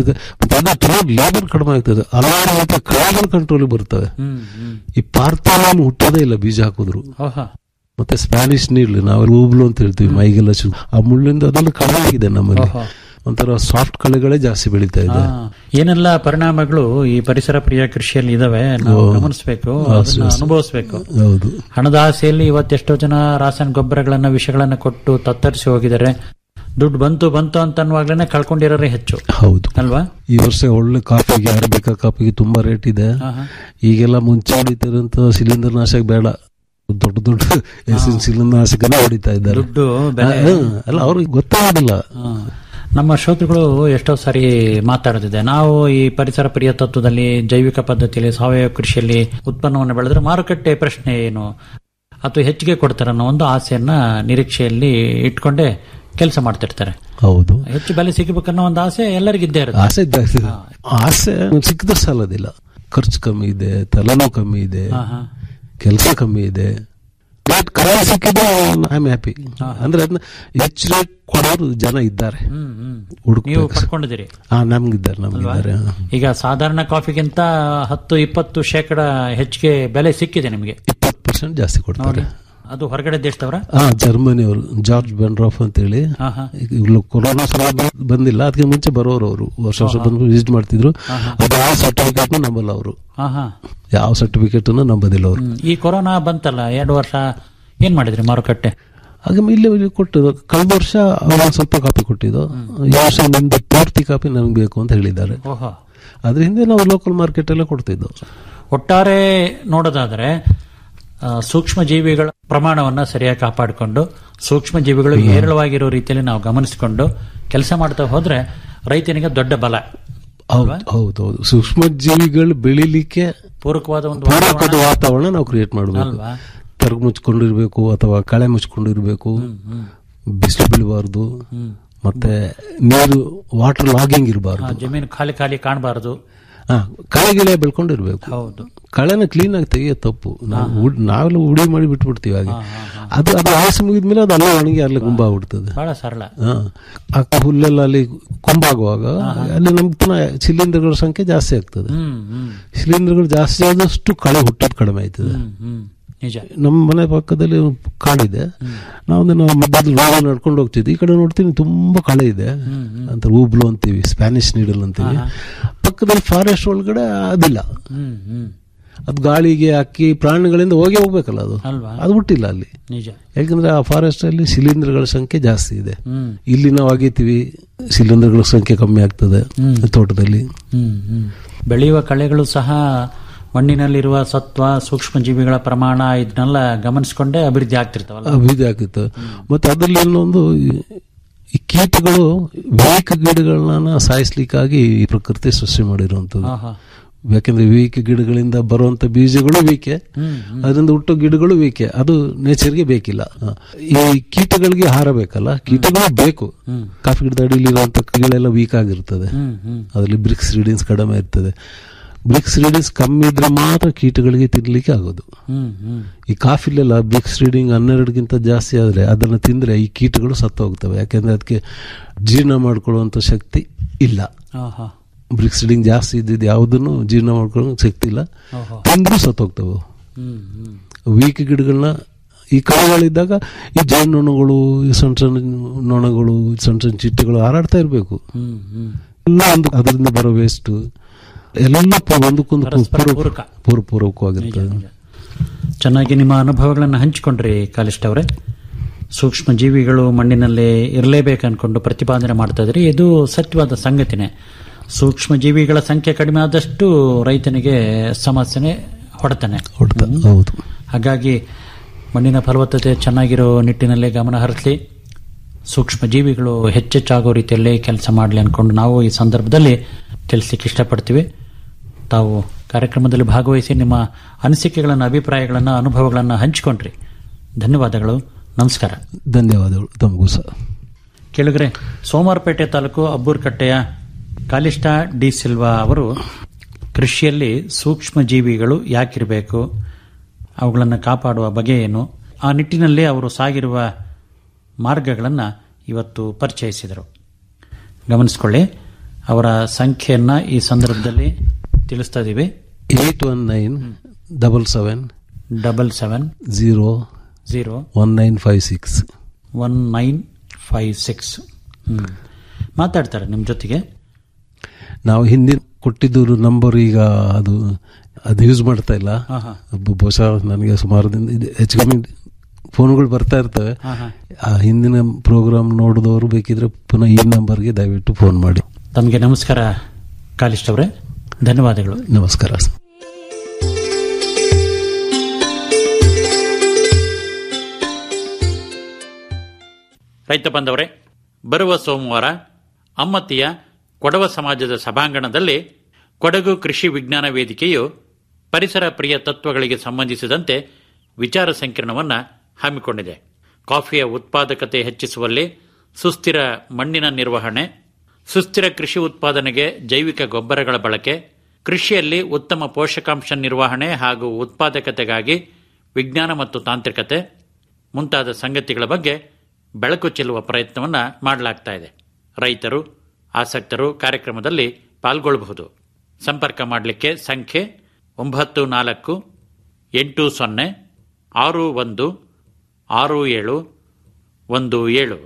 Speaker 4: ಲೇಬರ್ ಕಡಿಮೆ ಆಗ್ತದೆ ಹಲವಾರು ರೀತಿಯ ಕಳೆಗಳು ಕಂಟ್ರೋಲ್ ಬರ್ತವೆ
Speaker 3: ಹ್ಮ್ ಹ್ಮ್
Speaker 4: ಈ ಪಾರ್ಥಾಲಲ್ಲಿ ಹುಟ್ಟೋದೇ ಇಲ್ಲ ಬೀಜ ಹಾಕಿದ್ರು
Speaker 3: ಓಹೋ
Speaker 4: ಮತ್ತೆ ಸ್ಪ್ಯಾನಿಷ್ ನೀಡ್ಲಿ ನಾವು ಹೂಬ್ಲು ಅಂತ ಹೇಳ್ತೀವಿ ಮೈಗೆಲ್ಲ ಚು ಆ ಮುಳ್ಳಿಂದ ಅದೆಲ್ಲ ಕಳೆ ಆಗಿದೆ ನಮ್ಮಲ್ಲಿ
Speaker 3: ಓಹೋ.
Speaker 4: ಒಂಥರ ಸಾಫ್ಟ್ ಕಳೆಗಳೇ ಜಾಸ್ತಿ ಬೆಳೀತಾ ಇದೆ
Speaker 3: ಹಾ. ಏನೆಲ್ಲ ಪರಿಣಾಮಗಳು ಈ ಪರಿಸರ ಪ್ರಿಯ ಕೃಷಿಯಲ್ಲಿ ಇದಾವೆ ನಾವು ಗಮನಿಸಬೇಕು ಅದನ್ನ ಅನುಭವಿಸಬೇಕು
Speaker 4: ಹೌದು
Speaker 3: ಹಣದ ಆಸೆಯಲ್ಲಿ ಇವತ್ತೆಷ್ಟೋ ಜನ ರಾಸಾಯನಿಕ ಗೊಬ್ಬರಗಳನ್ನ ವಿಷಗಳನ್ನ ಕೊಟ್ಟು ತತ್ತರಿಸಿ ಹೋಗಿದ್ದಾರೆ ದುಡ್ಡು ಬಂತು ಬಂತು ಅಂತ ಅನ್ನುವಾಗ್ಲೇನೆ ಕಳ್ಕೊಂಡಿರೋರೇ ಹೆಚ್ಚು
Speaker 4: ಹೌದು
Speaker 3: ಅಲ್ವಾ
Speaker 4: ಈ ವರ್ಷ ಒಳ್ಳೆ ಕಾಫಿಗೆ ಅರೇಬಿಕಾ ಕಾಫಿಗೆ ತುಂಬಾ ರೇಟ್ ಇದೆ
Speaker 3: ಹಾ, ಹಾ.
Speaker 4: ಈಗೆಲ್ಲ ಮುಂಚೆ ಹೊಡಿತಾರಂತ ಸಿಲಿಂಡರ್ ನಾಶಕ ಬೇಡ ದೊಡ್ಡ ದೊಡ್ಡ ಎಸಿನ್ ಸಿಲಿಂಡರ್ ನಾಶಕನೇ ಹೊಡಿತಾ ಇದ್ದಾರೆ
Speaker 3: ದುಡ್ಡು ಬೆಲೆ
Speaker 4: ಹಾ, ಅಲ್ಲ ಅವ್ರಿಗೆ ಗೊತ್ತಾಗೋದಿಲ್ಲ
Speaker 3: ಹಾ. ನಮ್ಮ ಶ್ರೋತೃಗಳು ಎಷ್ಟೋ ಸಾರಿ ಮಾತಾಡ್ತಿದೆ ನಾವು ಈ ಪರಿಸರ ಪ್ರಿಯ ತತ್ವದಲ್ಲಿ ಜೈವಿಕ ಪದ್ಧತಿಯಲ್ಲಿ ಸಾವಯವ ಕೃಷಿಯಲ್ಲಿ ಉತ್ಪನ್ನವನ್ನು ಬೆಳೆದ್ರೆ ಮಾರುಕಟ್ಟೆ ಪ್ರಶ್ನೆ ಏನು ಅಥವಾ ಹೆಚ್ಚಿಗೆ ಕೊಡ್ತಾರೆ ಅನ್ನೋ ಒಂದು ಆಸೆಯನ್ನ ನಿರೀಕ್ಷೆಯಲ್ಲಿ ಇಟ್ಕೊಂಡೇ ಕೆಲಸ ಮಾಡ್ತಿರ್ತಾರೆ
Speaker 4: ಹೌದು
Speaker 3: ಹೆಚ್ಚು ಬೆಲೆ ಸಿಗಬೇಕನ್ನೋ ಒಂದು ಆಸೆ ಎಲ್ಲರಿಗಿದ್ದೇ ಇರುತ್ತೆ
Speaker 4: ಆಸೆ ಇದ್ದಾಗ್ತದೆ ಆಸೆ ಸಿಕ್ಕಿದ್ರೆ ಸಾಲೋದಿಲ್ಲ ಖರ್ಚು ಕಮ್ಮಿ ಇದೆ ತಲೆನೋವು ಕಮ್ಮಿ ಇದೆ
Speaker 3: ಹಾ, ಹಾ.
Speaker 4: ಕೆಲಸ ಕಮ್ಮಿ ಇದೆ ರೇಟ್ ಕಡಿಮೆ ಸಿಕ್ಕಿದ್ರೆ ಐ ಆಮ್ ಹ್ಯಾಪಿ ಅಂದ್ರೆ ಅದನ್ನ ಹೆಚ್ಚು ರೇಟ್ ಕೊಡೋರು ಜನ ಇದ್ದಾರೆ
Speaker 3: ಹ್ಮ್, ಹ್ಮ್. ನೀವು
Speaker 4: ಹುಡುಕ್ಬೇಕು
Speaker 3: ಪಡ್ಕೊಂಡಿದ್ದೀರಿ
Speaker 4: ಹಾ ನಮ್ಗಿದ್ದಾರೆ ನಮ್ಗಿದ್ದಾರೆ ಹಾ.
Speaker 3: ಈಗ ಸಾಧಾರಣ ಕಾಫಿಗಿಂತ ಹತ್ತು ಇಪ್ಪತ್ತು ಶೇಕಡ ಹೆಚ್ಚಿಗೆ ಬೆಲೆ ಸಿಕ್ಕಿದೆ ನಿಮಗೆ
Speaker 4: ಇಪ್ಪತ್ತು ಪರ್ಸೆಂಟ್ ಜಾಸ್ತಿ ಕೊಡ್ತಾರೆ
Speaker 3: ಅದು ಹೊರಗಡೆ ದೇಶದವರ
Speaker 4: ಹಾ ಜರ್ಮನಿಯವರು ಜಾರ್ಜ್ ಬೆನ್ರಾಫ್ ಅಂತೇಳಿ
Speaker 3: ಹಾ ಹಾ
Speaker 4: ಇವ್ರು ಕೊರೋನಾ ಸಲ ಬ- ಬಂದಿಲ್ಲ ಅದಕ್ಕೆ ಮುಂಚೆ ಬರೋರು ಅವರು ವರ್ಷ ವರ್ಷ ಬಂದು ವಿಸಿಟ್ ಮಾಡ್ತಿದ್ರು ಅದು ಯಾವ ಸರ್ಟಿಫಿಕೇಟ್ ನಂಬಲ್ಲ ಅವರು
Speaker 3: ಹಾ ಹಾ
Speaker 4: ಯಾವ ಸರ್ಟಿಫಿಕೇಟ್ ನಂಬೋದಿಲ್ಲ ಅವರು
Speaker 3: ಹ್ಮ್. ಈ ಕೊರೋನಾ ಬಂತಲ್ಲ ಎರಡು ವರ್ಷ ಏನ್ ಮಾಡಿದ್ರಿ ಮಾರುಕಟ್ಟೆ
Speaker 4: ಹಾಗೆ ಇಲ್ಲಿ ಇಲ್ಲಿ ಕೊಟ್ಟಿದ್ದು ಕಳೆದ ವರ್ಷ ಅವ್ರು ಒಂದ್ ಸ್ವಲ್ಪ ಕಾಪಿ ಕೊಟ್ಟಿದ್ದು ಈ ವರ್ಷ ನಿಮ್ದು ಪೂರ್ತಿ ಕಾಪಿ ನನಗೆ ಬೇಕು ಅಂತ ಹೇಳಿದ್ದಾರೆ
Speaker 3: ಓಹೋ
Speaker 4: ಅದ್ರ ಹಿಂದೆ ನಾವು ಲೋಕಲ್ ಮಾರ್ಕೆಟ್ ಎಲ್ಲ ಕೊಡ್ತಿದ್ದು
Speaker 3: ಒಟ್ಟಾರೆ ನೋಡೋದಾದ್ರೆ ಆ, ಸೂಕ್ಷ್ಮ ಜೀವಿಗಳ ಪ್ರಮಾಣವನ್ನ ಸರಿಯಾಗಿ ಕಾಪಾಡಿಕೊಂಡು ಸೂಕ್ಷ್ಮ ಜೀವಿಗಳು ಹೇರಳವಾಗಿರೋ ರೀತಿಯಲ್ಲಿ ನಾವು ಗಮನಿಸಿಕೊಂಡು ಕೆಲಸ ಮಾಡ್ತಾ ಹೋದ್ರೆ ರೈತನಿಗೆ ದೊಡ್ಡ ಬಲ
Speaker 4: ಹೌದು ಹೌದೌದು ಸೂಕ್ಷ್ಮ ಜೀವಿಗಳು ಬೆಳಿಲಿಕ್ಕೆ
Speaker 3: ಪೂರಕವಾದ ಒಂದು
Speaker 4: ಪೂರಕದ ವಾತಾವರಣ ನಾವು ಕ್ರಿಯೇಟ್ ಮಾಡಬೇಕು
Speaker 3: ಅಲ್ವಾ
Speaker 4: ತರಗು ಮುಚ್ಕೊಂಡಿರ್ಬೇಕು ಅಥವಾ ಕಳೆ ಮುಚ್ಕೊಂಡಿರ್ಬೇಕು ಬಿಸಿಲು ಬೀಳಬಾರ್ದು ಮತ್ತೆ ನೀರು ವಾಟರ್ ಲಾಗಿಂಗ್
Speaker 3: ಆ,
Speaker 4: ಇರಬಾರ್ದು
Speaker 3: ಜಮೀನು ಖಾಲಿ ಖಾಲಿ ಕಾಣಬಾರದು
Speaker 4: ಹಾ ಕಳೆ ಗಿಳೆ ಬೆಳ್ಕೊಂಡಿರ್ಬೇಕು
Speaker 3: ಹೌದು
Speaker 4: ಕಳೆನ ಕ್ಲೀನ್ ಆಗಿ ತೆಗಿಯೋದು ತಪ್ಪು ನಾವು ಉಡ್- ನಾವೆಲ್ಲ ಉಡಿ ಮಾಡಿ ಬಿಟ್ಬಿಡ್ತೀವಿ ಹಾಗೆ ಅದು ಅದು ಆಯಸ್ಸು ಮುಗಿದ್ಮೇಲೆ ಅದು ಅಲ್ಲೇ ಒಣಗಿ ಅಲ್ಲೇ ಗುಂಬಾಗ್ಬಿಡ್ತದೆ
Speaker 3: ಬಹಳ ಸರಳ
Speaker 4: ಹಾ ಆ ಹುಲ್ಲೆಲ್ಲ ಅಲ್ಲಿ ಕೊಂಬಾಗುವಾಗ ಅಲ್ಲಿ ನಮ್ಗೆ ಪುನಃ ಶಿಲೀಂಧ್ರಗಳ ಸಂಖ್ಯೆ ಜಾಸ್ತಿ ಆಗ್ತದೆ
Speaker 3: ಹ್ಮ್ ಹ್ಮ್
Speaker 4: ಶಿಲೀಂಧ್ರಗಳು ಜಾಸ್ತಿ ಆದಷ್ಟು ಕಳೆ ಹುಟ್ಟೋದು ಕಡಿಮೆ ಆಯ್ತದೆ
Speaker 3: ಹ್ಮ್ ಹ್ಮ್ ನಿಜ
Speaker 4: ನಮ್ಮ ಮನೆ ಪಕ್ಕದಲ್ಲಿ ಒಂದು ಕಾಡಿದೆ ನಾವು ನಾವು ಮಧ್ಯದಲ್ಲಿ ರೋಗ ನಡ್ಕೊಂಡು ಹೋಗ್ತಿದ್ವಿ ಈ ಕಡೆ ನೋಡ್ತೀನಿ ತುಂಬಾ ಕಳೆ ಇದೆ ಅಂತ ಹೂಬ್ಲು ಅಂತೀವಿ ಸ್ಪ್ಯಾನಿಷ್ ನೀಡಲ್ ಅಂತೀವಿ ಪಕ್ಕದಲ್ಲಿ ಫಾರೆಸ್ಟ್ ಒಳಗಡೆ ಅದಿಲ್ಲ
Speaker 3: ಹ್ಮ್ ಹ್ಮ್
Speaker 4: ಅದು ಗಾಳಿಗೆ ಅಕ್ಕಿ ಪ್ರಾಣಿಗಳಿಂದ ಹೋಗಿ ಹೋಗ್ಬೇಕಲ್ಲ ಅದು
Speaker 3: ಅಲ್ವಾ
Speaker 4: ಅದು ಹುಟ್ಟಿಲ್ಲ ಅಲ್ಲಿ
Speaker 3: ನಿಜ
Speaker 4: ಯಾಕಂದ್ರೆ ಆ ಫಾರೆಸ್ಟ್ ಅಲ್ಲಿ ಶಿಲೀಂಧ್ರಗಳ ಸಂಖ್ಯೆ ಜಾಸ್ತಿ ಇದೆ
Speaker 3: ಹ್ಮ್
Speaker 4: ಇಲ್ಲಿ ನಾವು ಅಗೀತೀವಿ ಶಿಲೀಂಧ್ರಗಳ ಸಂಖ್ಯೆ ಕಮ್ಮಿ ಆಗ್ತದೆ ತೋಟದಲ್ಲಿ
Speaker 3: ಹ್ಮ್ ಹ್ಮ್ ಬೆಳೆಯುವ ಕಳೆಗಳು ಸಹ ಮಣ್ಣಿನಲ್ಲಿರುವ ಸತ್ವ ಸೂಕ್ಷ್ಮ ಜೀವಿಗಳ ಪ್ರಮಾಣ ಇದನ್ನೆಲ್ಲ ಗಮನಿಸಿಕೊಂಡೇ ಅಭಿವೃದ್ಧಿ ಆಗ್ತಿರ್ತಾವಲ್ಲ
Speaker 4: ಅಭಿವೃದ್ಧಿ ಆಗ್ತಿತ್ತು ಮತ್ತೆ ಅದರಲ್ಲಿ ಇನ್ನೊಂದು ಈ- ಈ ಕೀಟಗಳು ವೇಕ ಗಿಡಗಳನ್ನ ಸಾಯಿಸ್ಲಿಕ್ಕಾಗಿ ಈ ಪ್ರಕೃತಿ ಸೃಷ್ಟಿ ಮಾಡಿರುವಂತದ್ದು
Speaker 3: ಆಹಾ.
Speaker 4: ಯಾಕಂದ್ರೆ ವೀಕೆ ಗಿಡಗಳಿಂದ ಬರುವಂತ ಬೀಜಗಳು ವೀಕೆ ಅದರಿಂದ ಹುಟ್ಟೋ ಗಿಡಗಳು ವೀಕೆ ಅದು ನೇಚರ್ಗೆ ಬೇಕಿಲ್ಲ ಹ. ಈ ಕೀಟಗಳಿಗೆ ಆಹಾರ ಬೇಕಲ್ಲ ಕೀಟಗಳು ಬೇಕು ಕಾಫಿ ಗಿಡದ ಅಡಿಲಿರುವಂತ ಕೀಗಳೆಲ್ಲ ವೀಕ್ ಆಗಿರ್ತದೆ
Speaker 3: ಹ್ಮ್ ಹ್ಮ್
Speaker 4: ಅದರಲ್ಲಿ ಬ್ರಿಕ್ಸ್ ರೀಡಿಂಗ್ಸ್ ಕಡಿಮೆ ಇರ್ತದೆ ಬ್ರಿಕ್ಸ್ ರೀಡಿಂಗ್ಸ್ ಕಮ್ಮಿ ಇದ್ರೆ ಮಾತ್ರ ಕೀಟಗಳಿಗೆ ತಿನ್ಲಿಕ್ಕೆ ಆಗೋದು
Speaker 3: ಹ್ಮ್ ಹ್ಮ್
Speaker 4: ಈ ಕಾಫಿಲೆಲ್ಲ ಬ್ರಿಕ್ಸ್ ರೀಡಿಂಗ್ ಹನ್ನೆರಡಕ್ಕಿಂತ ಜಾಸ್ತಿ ಆದರೆ ಅದನ್ನು ತಿಂದರೆ ಈ ಕೀಟಗಳು ಸತ್ತು ಹೋಗ್ತವೆ ಯಾಕೆಂದ್ರೆ ಅದಕ್ಕೆ ಜೀರ್ಣ ಮಾಡ್ಕೊಳ್ಳುವಂಥ ಶಕ್ತಿ ಇಲ್ಲ
Speaker 3: ಆಹಾ.
Speaker 4: ಬ್ರಿಕ್ಸ್ ರೀಡಿಂಗ್ ಜಾಸ್ತಿ ಇದ್ದಿದ್ದು ಯಾವುದನ್ನು ಜೀರ್ಣ ಮಾಡ್ಕೊಳ್ಳೋ ಶಕ್ತಿ ಇಲ್ಲ
Speaker 3: ಓಹೋ.
Speaker 4: ತಿಂದ್ರೂ ಸತ್ತು ಹೋಗ್ತವೆ
Speaker 3: ಹ್ಮ್ ಹ್ಮ್
Speaker 4: ವೀಕ್ ಗಿಡಗಳನ್ನ ಈ ಕಳೆಗಳಿದ್ದಾಗ ಈ ಜೇನು ನೊಣಗಳು ಈ ಸಣ್ಣ ಸಣ್ಣ ನೊಣಗಳು ಸಣ್ಣ ಸಣ್ಣ ಚಿಟ್ಟೆಗಳು ಹಾರಾಡ್ತಾ ಇರಬೇಕು
Speaker 3: ಹ್ಮ್ ಹ್ಮ್
Speaker 4: ಎಲ್ಲ ಒಂದು ಅದರಿಂದ ಬರೋ ವೇಸ್ಟ್ ಎಲ್ಲ ಪ- ಒಂದಕ್ಕೊಂದು
Speaker 3: ಪರಸ್ಪರ
Speaker 4: ಪೂರಕ-
Speaker 3: ಪೂರಕ.
Speaker 4: ಪೂರ ಪೂರಕವಾಗಿರ್ತದೆ
Speaker 3: ಚೆನ್ನಾಗಿ ನಿಮ್ಮ ಅನುಭವಗಳನ್ನು ಹಂಚಿಕೊಂಡ್ರಿ ಕಾಲಿಸ್ಟ್ ಅವರೇ ಸೂಕ್ಷ್ಮ ಜೀವಿಗಳು ಮಣ್ಣಿನಲ್ಲಿ ಇರಲೇಬೇಕು ಅನ್ಕೊಂಡು ಪ್ರತಿಪಾದನೆ ಮಾಡ್ತಾ ಇದ್ರಿ ಇದು ಸತ್ಯವಾದ ಸಂಗತಿನೇ ಸೂಕ್ಷ್ಮ ಜೀವಿಗಳ ಸಂಖ್ಯೆ ಕಡಿಮೆ ಆದಷ್ಟು ರೈತನಿಗೆ ಸಮಸ್ಯೆನೆ ಹೊಡೆತಾನೆ
Speaker 4: ಹೊಡ್ತ ಹೌದು
Speaker 3: ಹಾಗಾಗಿ ಮಣ್ಣಿನ ಫಲವತ್ತತೆ ಚೆನ್ನಾಗಿರೋ ನಿಟ್ಟಿನಲ್ಲಿ ಗಮನ ಹರಿಸಲಿ ಸೂಕ್ಷ್ಮ ಜೀವಿಗಳು ಹೆಚ್ಚೆಚ್ಚಾಗೋ ರೀತಿಯಲ್ಲಿ ಕೆಲಸ ಮಾಡಲಿ ಅನ್ಕೊಂಡು ನಾವು ಈ ಸಂದರ್ಭದಲ್ಲಿ ತಿಳಿಸ್ಲಿಕ್ಕೆ ಇಷ್ಟಪಡ್ತೀವಿ ತಾವು ಕಾರ್ಯಕ್ರಮದಲ್ಲಿ ಭಾಗವಹಿಸಿ ನಿಮ್ಮ ಅನಿಸಿಕೆಗಳನ್ನು ಅಭಿಪ್ರಾಯಗಳನ್ನು ಅನುಭವಗಳನ್ನು ಹಂಚಿಕೊಂಡ್ರಿ ಧನ್ಯವಾದಗಳು ನಮಸ್ಕಾರ
Speaker 4: ಧನ್ಯವಾದಗಳು ತಮಗೂ ಸಹ
Speaker 3: ಕೇಳಿದ್ರೆ ಸೋಮವಾರಪೇಟೆ ತಾಲೂಕು ಅಬ್ಬೂರ್ಕಟ್ಟೆಯ ಕಾಲಿಸ್ಟಾ ಡಿ ಸಿಲ್ವಾ ಅವರು ಕೃಷಿಯಲ್ಲಿ ಸೂಕ್ಷ್ಮ ಜೀವಿಗಳು ಯಾಕಿರಬೇಕು ಅವುಗಳನ್ನು ಕಾಪಾಡುವ ಬಗೆ ಏನು ಆ ನಿಟ್ಟಿನಲ್ಲಿ ಅವರು ಸಾಗಿರುವ ಮಾರ್ಗಗಳನ್ನು ಇವತ್ತು ಪರಿಚಯಿಸಿದರು ಗಮನಿಸಿಕೊಳ್ಳಿ ಅವರ ಸಂಖ್ಯೆಯನ್ನ ಈ ಸಂದರ್ಭದಲ್ಲಿ ತಿಳಿಸ್ತಾ ಇದ್ದೀವಿ
Speaker 4: eight one nine double seven
Speaker 3: double seven
Speaker 4: zero
Speaker 3: zero
Speaker 4: one nine five six
Speaker 3: one nine five six ಮಾತಾಡ್ತಾರೆ ನಿಮ್ಮ ಜೊತೆಗೆ
Speaker 4: ನಾವು ಹಿಂದಿನ ಕೊಟ್ಟಿದ್ದು ನಂಬರ್ ಈಗ ಅದು ಅದು ಯೂಸ್ ಮಾಡ್ತಾ ಇಲ್ಲ
Speaker 3: ಹಾ, ಹಾ.
Speaker 4: ಬ- ಬಹುಶಃ ನನಗೆ ಸುಮಾರು ದಿನ ಇದು ಹೆಚ್ಚು ಕಮ್ಮಿ ಫೋನ್ಗಳು ಬರ್ತಾ ಇರ್ತವೆ
Speaker 3: ಹಾ, ಹಾ.
Speaker 4: ಆ ಹಿಂದಿನ ಪ್ರೋಗ್ರಾಮ್ ನೋಡಿದವರು ಬೇಕಿದ್ರೆ ಪುನಃ ಈ ನಂಬರ್ಗೆ ದಯವಿಟ್ಟು ಫೋನ್ ಮಾಡಿ
Speaker 3: ತಮಗೆ ನಮಸ್ಕಾರ ಕಾಲಿಸ್ಟ್ ಅವರೇ ಧನ್ಯವಾದಗಳು
Speaker 4: ನಮಸ್ಕಾರ
Speaker 3: ರೈತ ಬಂದವರೇ ಬರುವ ಸೋಮವಾರ ಅಮ್ಮತ್ತಿಯ ಕೊಡವ ಸಮಾಜದ ಸಭಾಂಗಣದಲ್ಲಿ ಕೊಡಗು ಕೃಷಿ ವಿಜ್ಞಾನ ವೇದಿಕೆಯು ಪರಿಸರ ಪ್ರಿಯ ತತ್ವಗಳಿಗೆ ಸಂಬಂಧಿಸಿದಂತೆ ವಿಚಾರ ಸಂಕಿರಣವನ್ನು ಹಮ್ಮಿಕೊಂಡಿದೆ ಕಾಫಿಯ ಉತ್ಪಾದಕತೆ ಹೆಚ್ಚಿಸುವಲ್ಲಿ ಸುಸ್ಥಿರ ಮಣ್ಣಿನ ನಿರ್ವಹಣೆ ಸುಸ್ಥಿರ ಕೃಷಿ ಉತ್ಪಾದನೆಗೆ ಜೈವಿಕ ಗೊಬ್ಬರಗಳ ಬಳಕೆ ಕೃಷಿಯಲ್ಲಿ ಉತ್ತಮ ಪೋಷಕಾಂಶ ನಿರ್ವಹಣೆ ಹಾಗೂ ಉತ್ಪಾದಕತೆಗಾಗಿ ವಿಜ್ಞಾನ ಮತ್ತು ತಾಂತ್ರಿಕತೆ ಮುಂತಾದ ಸಂಗತಿಗಳ ಬಗ್ಗೆ ಬೆಳಕು ಚೆಲ್ಲುವ ಪ್ರಯತ್ನವನ್ನು ಮಾಡಲಾಗ್ತಾ ಇದೆ ರೈತರು ಆಸಕ್ತರು ಕಾರ್ಯಕ್ರಮದಲ್ಲಿ ಪಾಲ್ಗೊಳ್ಳಬಹುದು ಸಂಪರ್ಕ ಮಾಡಲಿಕ್ಕೆ ಸಂಖ್ಯೆ ಒಂಬತ್ತು ನಾಲ್ಕು ಎಂಟು ಸೊನ್ನೆ ಆರು ಒಂದು ಆರು ಏಳು ಒಂದು ಏಳು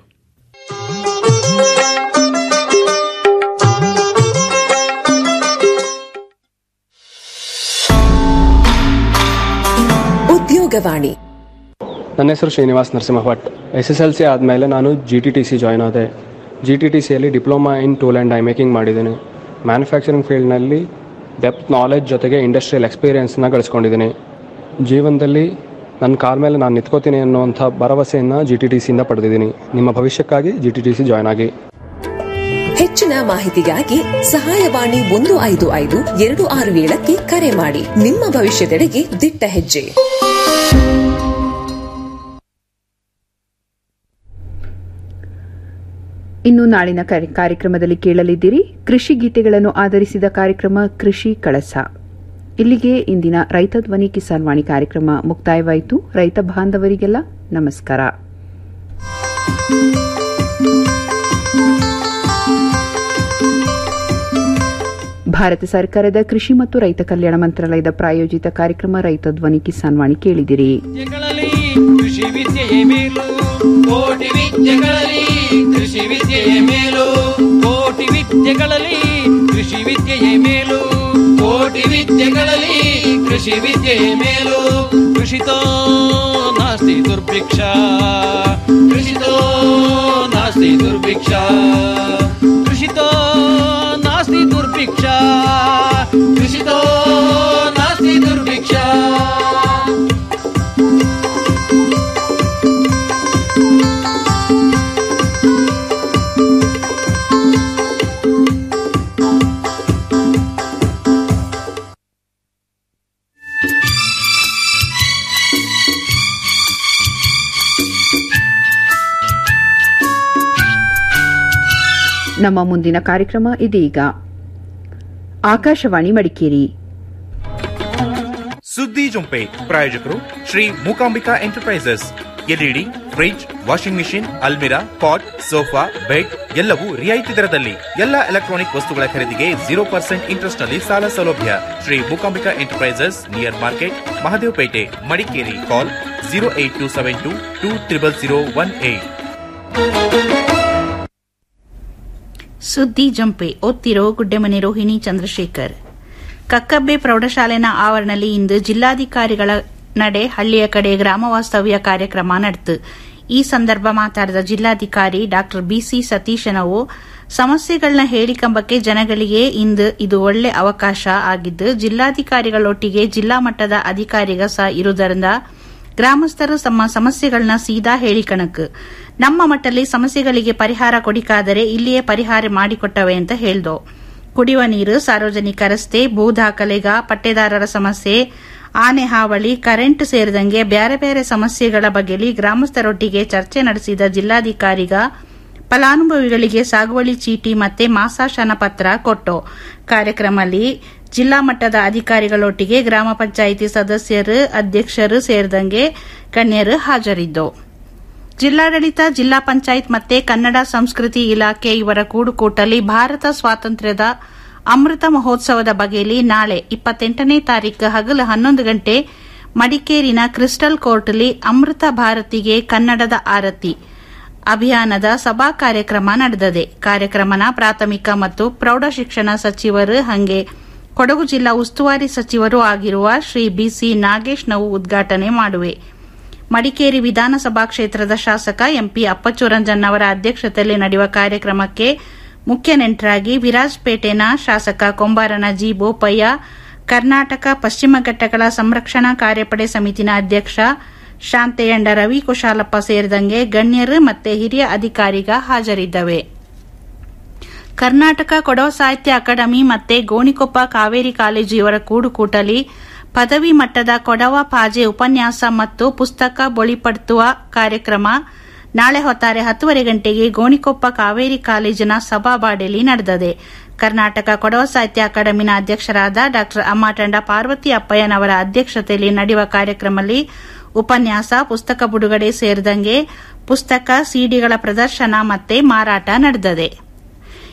Speaker 5: ಉದ್ಯೋಗವಾಣಿ
Speaker 6: ನನ್ನ ಹೆಸರು Srinivas Narasimha Bhat S S L C ಆದಮೇಲೆ ನಾನು G T T C join ಆದೆ ಜಿ ಟಿ ಟಿ ಸಿಯಲ್ಲಿ diploma in tool and die making ಮಾಡಿದ್ದೀನಿ ಮ್ಯಾನುಫ್ಯಾಕ್ಚರಿಂಗ್ ಫೀಲ್ಡ್ನಲ್ಲಿ ಡೆಪ್ತ್ ನಾಲೆಜ್ ಜೊತೆಗೆ ಇಂಡಸ್ಟ್ರಿಯಲ್ ಎಕ್ಸ್ಪೀರಿಯನ್ಸ್ನ ಗಳಿಸ್ಕೊಂಡಿದ್ದೀನಿ ಜೀವನದಲ್ಲಿ ನನ್ನ ಕಾಲ ಮೇಲೆ ನಾನು ನಿಂತ್ಕೋತೀನಿ ಅನ್ನುವಂಥ ಭರವಸೆಯನ್ನು ಜಿ ಟಿ ಟಿ ಸಿಯಿಂದ ಪಡೆದಿದ್ದೀನಿ ನಿಮ್ಮ ಭವಿಷ್ಯಕ್ಕಾಗಿ G T T C join ಆಗಿ
Speaker 5: ಹೆಚ್ಚಿನ ಮಾಹಿತಿಗಾಗಿ ಸಹಾಯವಾಣಿ ಒಂದು ಐದು ಐದು ಎರಡು ಆರು ಏಳಕ್ಕೆ ಕರೆ ಮಾಡಿ ನಿಮ್ಮ ಭವಿಷ್ಯದೆಡೆಗೆ ದಿಟ್ಟ ಹೆಜ್ಜೆ
Speaker 1: ಇನ್ನು ನಾಳಿನ ಕಾರ್ಯ- ಕಾರ್ಯಕ್ರಮದಲ್ಲಿ ಕೇಳಲಿದ್ದೀರಿ ಕೃಷಿ ಗೀತೆಗಳನ್ನು ಆಧರಿಸಿದ ಕಾರ್ಯಕ್ರಮ ಕೃಷಿ ಕಳಸ ಇಲ್ಲಿಗೆ ಇಂದಿನ ರೈತ ಧ್ವನಿ ಕಿಸಾನ್ ವಾಣಿ ಕಾರ್ಯಕ್ರಮ ಮುಕ್ತಾಯವಾಯಿತು ರೈತ ಬಾಂಧವರಿಗೆಲ್ಲ ನಮಸ್ಕಾರ ಭಾರತ ಸರ್ಕಾರದ ಕೃಷಿ ಮತ್ತು ರೈತ ಕಲ್ಯಾಣ ಮಂತ್ರಾಲಯದ ಪ್ರಾಯೋಜಿತ ಕಾರ್ಯಕ್ರಮ ರೈತ ಧ್ವನಿ ಕಿಸಾನ್ ವಾಣಿ ಕೇಳಿದಿರಿ
Speaker 2: ವಿದ್ಯೆಗಳಲ್ಲಿ ಕೃಷಿ ವಿದ್ಯೆಯೇ ಮೇಲು ಕೋಟಿ ವಿದ್ಯೆಗಳಲ್ಲಿ ಕೃಷಿ ವಿದ್ಯೆಯೇ ಮೇಲು ಕೋಟಿ ವಿದ್ಯೆಗಳಲ್ಲಿ ಕೃಷಿ ವಿದ್ಯೆಯೇ ಮೇಲು ಕೋಟಿ ವಿದ್ಯೆಗಳಲ್ಲಿ ಕೃಷಿ ವಿದ್ಯೆಯೇ ಮೇಲು ಕೃಷಿತೋ ನಾಸ್ತಿ ದುರ್ಭಿಕ್ಷ ಕೃಷಿತೋ ನಾಸ್ತಿ ದುರ್ಭಿಕ್ಷ ಕೃಷಿತೋ ನಾಸ್ತಿ ದುರ್ಭಿಕ್ಷ ಕೃಷಿತೋ ನಾಸ್ತಿ ದುರ್ಭಿಕ್ಷ
Speaker 1: ನಮ್ಮ ಮುಂದಿನ ಕಾರ್ಯಕ್ರಮ ಇದೀಗ ಆಕಾಶವಾಣಿ ಮಡಿಕೇರಿ
Speaker 7: ಸುದ್ದಿ ಜೊಂಪೆ ಪ್ರಾಯೋಜಕರು Shri Mookambika enterprises LED fridge washing machine ಅಲ್ಮಿರಾ ಪಾಟ್ ಸೋಫಾ ಬೆಡ್ ಎಲ್ಲವೂ ರಿಯಾಯಿತಿ ದರದಲ್ಲಿ ಎಲ್ಲ ಎಲೆಕ್ಟ್ರಾನಿಕ್ ವಸ್ತುಗಳ ಖರೀದಿಗೆ ಜೀರೋ ಪರ್ಸೆಂಟ್ ಇಂಟ್ರೆಸ್ಟ್ ನಲ್ಲಿ ಸಾಲ ಸೌಲಭ್ಯ Shri Mookambika enterprises near market Mahadevapet Madikeri call zero eight two seven two two triple zero one eight
Speaker 8: ಸುದ್ದಿ ಜಂಪೆ ಓದ್ತಿರೋ ಗುಡ್ಡೆಮನೆ ರೋಹಿಣಿ ಚಂದ್ರಶೇಖರ್ ಕಕ್ಕಬ್ಬೆ ಪ್ರೌಢಶಾಲೆನ ಆವರಣದಲ್ಲಿ ಇಂದು ಜಿಲ್ಲಾಧಿಕಾರಿಗಳ ನಡೆ ಹಳ್ಳಿಯ ಕಡೆ ಗ್ರಾಮ ವಾಸ್ತವ್ಯ ಕಾರ್ಯಕ್ರಮ ನಡೆತು ಈ ಸಂದರ್ಭ ಮಾತಾಡಿದ ಜಿಲ್ಲಾಧಿಕಾರಿ ಡಾ ಬಿಸಿ ಸತೀಶನವು ಸಮಸ್ಯೆಗಳನ್ನ ಹೇಳಿಕೊಂಬಕ್ಕೆ ಜನಗಳಿಗೆ ಇಂದು ಇದು ಒಳ್ಳೆ ಅವಕಾಶ ಆಗಿದ್ದು ಜಿಲ್ಲಾಧಿಕಾರಿಗಳೊಟ್ಟಿಗೆ ಜಿಲ್ಲಾ ಮಟ್ಟದ ಅಧಿಕಾರಿಗ ಸಹ ಇರುವುದರಿಂದ ಗ್ರಾಮಸ್ಥರು ತಮ್ಮ ಸಮಸ್ಯೆಗಳನ್ನ ಸೀದಾ ಹೇಳಿಕಣಕ್ ನಮ್ಮ ಮಟ್ಟಲ್ಲಿ ಸಮಸ್ಯೆಗಳಿಗೆ ಪರಿಹಾರ ಕೊಡಿಕಾದರೆ ಇಲ್ಲಿಯೇ ಪರಿಹಾರ ಮಾಡಿಕೊಟ್ಟವೆ ಅಂತ ಹೇಳ್ದೋ ಕುಡಿಯುವ ನೀರು ಸಾರ್ವಜನಿಕ ರಸ್ತೆ ಭೂ ದಾಖಲೆಗ ಪಟ್ಟೆದಾರರ ಸಮಸ್ಯೆ ಆನೆ ಹಾವಳಿ ಕರೆಂಟ್ ಸೇರಿದಂಗೆ ಬ್ಯಾರೆ ಬೇರೆ ಸಮಸ್ಯೆಗಳ ಬಗೆಲಿ ಗ್ರಾಮಸ್ಥರೊಟ್ಟಿಗೆ ಚರ್ಚೆ ನಡೆಸಿದ ಜಿಲ್ಲಾಧಿಕಾರಿಗ ಫಲಾನುಭವಿಗಳಿಗೆ ಸಾಗುವಳಿ ಚೀಟಿ ಮತ್ತೆ ಮಾಸಾಶನ ಪತ್ರ ಕೊಟ್ಟು ಕಾರ್ಯಕ್ರಮದಲ್ಲಿ ಜಿಲ್ಲಾ ಮಟ್ಟದ ಅಧಿಕಾರಿಗಳೊಟ್ಟಿಗೆ ಗ್ರಾಮ ಪಂಚಾಯಿತಿ ಸದಸ್ಯರು ಅಧ್ಯಕ್ಷರು ಸೇರಿದಂಗೆ ಗಣ್ಯರು ಹಾಜರಿದ್ದು ಜಿಲ್ಲಾಡಳಿತ ಜಿಲ್ಲಾ ಪಂಚಾಯತ್ ಮತ್ತೆ ಕನ್ನಡ ಸಂಸ್ಕೃತಿ ಇಲಾಖೆ ಇವರ ಕೂಡುಕೂಟಲ್ಲಿ ಭಾರತ ಸ್ವಾತಂತ್ರ್ಯದ ಅಮೃತ ಮಹೋತ್ಸವದ ಬಗೆಯಲ್ಲಿ ನಾಳೆ ಇಪ್ಪತ್ತೆಂಟನೇ ತಾರೀಕು ಹಗಲು ಹನ್ನೊಂದು ಗಂಟೆ ಮಡಿಕೇರಿನ ಕ್ರಿಸ್ಟಲ್ ಕೋರ್ಟ್ಲಿ ಅಮೃತ ಭಾರತಿಗೆ ಕನ್ನಡದ ಆರತಿ ಅಭಿಯಾನದ ಸಭಾ ಕಾರ್ಯಕ್ರಮ ನಡೆದದೆ ಕಾರ್ಯಕ್ರಮನ ಪ್ರಾಥಮಿಕ ಮತ್ತು ಪ್ರೌಢಶಿಕ್ಷಣ ಸಚಿವರು ಹಂಗೆ ಕೊಡಗು ಜಿಲ್ಲಾ ಉಸ್ತುವಾರಿ ಸಚಿವರೂ ಆಗಿರುವ ಶ್ರೀ ಬಿಸಿ ನಾಗೇಶ್ ನಾವು ಉದ್ಘಾಟನೆ ಮಾಡುವೆ ಮಡಿಕೇರಿ ವಿಧಾನಸಭಾ ಕ್ಷೇತ್ರದ ಶಾಸಕ ಎಂಪಿ ಅಪ್ಪಚ್ಚುರಂಜನ್ ಅವರ ಅಧ್ಯಕ್ಷತೆಯಲ್ಲಿ ನಡೆಯುವ ಕಾರ್ಯಕ್ರಮಕ್ಕೆ ಮುಖ್ಯ ನೆಂಟರಾಗಿ ವಿರಾಜಪೇಟೆನ ಶಾಸಕ ಕೊಂಬಾರನ ಜಿ ಬೋಪಯ್ಯ ಕರ್ನಾಟಕ ಪಶ್ಚಿಮ ಘಟ್ಟಗಳ ಸಂರಕ್ಷಣಾ ಕಾರ್ಯಪಡೆ ಸಮಿತಿನ ಅಧ್ಯಕ್ಷ ಶಾಂತೆಯಂಡ ರವಿ ಕುಶಾಲಪ್ಪ ಸೇರಿದಂಗೆ ಗಣ್ಯರು ಮತ್ತೆ ಹಿರಿಯ ಅಧಿಕಾರಿಗ ಹಾಜರಿದ್ದವೆ ಕರ್ನಾಟಕ ಕೊಡವ ಸಾಹಿತ್ಯ ಅಕಾಡೆಮಿ ಮತ್ತೆ ಗೋಣಿಕೊಪ್ಪ ಕಾವೇರಿ ಕಾಲೇಜು ಇವರ ಕೂಡುಕೂಟಲಿ ಪದವಿ ಮಟ್ಟದ ಕೊಡವ ಪಾಜೆ ಉಪನ್ಯಾಸ ಮತ್ತು ಪುಸ್ತಕ ಬೊಳಿಪಡುತ್ತುವ ಕಾರ್ಯಕ್ರಮ ನಾಳೆ ಹೊತ್ತಾರೆ ಹತ್ತುವರೆ ಗಂಟೆಗೆ ಗೋಣಿಕೊಪ್ಪ ಕಾವೇರಿ ಕಾಲೇಜಿನ ಸಭಾಬಾಡೆಯಲ್ಲಿ ನಡೆದದೆ ಕರ್ನಾಟಕ ಕೊಡವ ಸಾಹಿತ್ಯ ಅಕಾಡೆಮಿನ ಅಧ್ಯಕ್ಷರಾದ ಡಾ ಅಮ್ಮಾಟಂಡ ಪಾರ್ವತಿ ಅಪ್ಪಯ್ಯನವರ ಅಧ್ಯಕ್ಷತೆಯಲ್ಲಿ ನಡೆಯುವ ಕಾರ್ಯಕ್ರಮದಲ್ಲಿ ಉಪನ್ಯಾಸ ಪುಸ್ತಕ ಬಿಡುಗಡೆ ಸೇರಿದಂಗೆ ಪುಸ್ತಕ ಸಿಡಿಗಳ ಪ್ರದರ್ಶನ ಮತ್ತೆ ಮಾರಾಟ ನಡೆದದೆ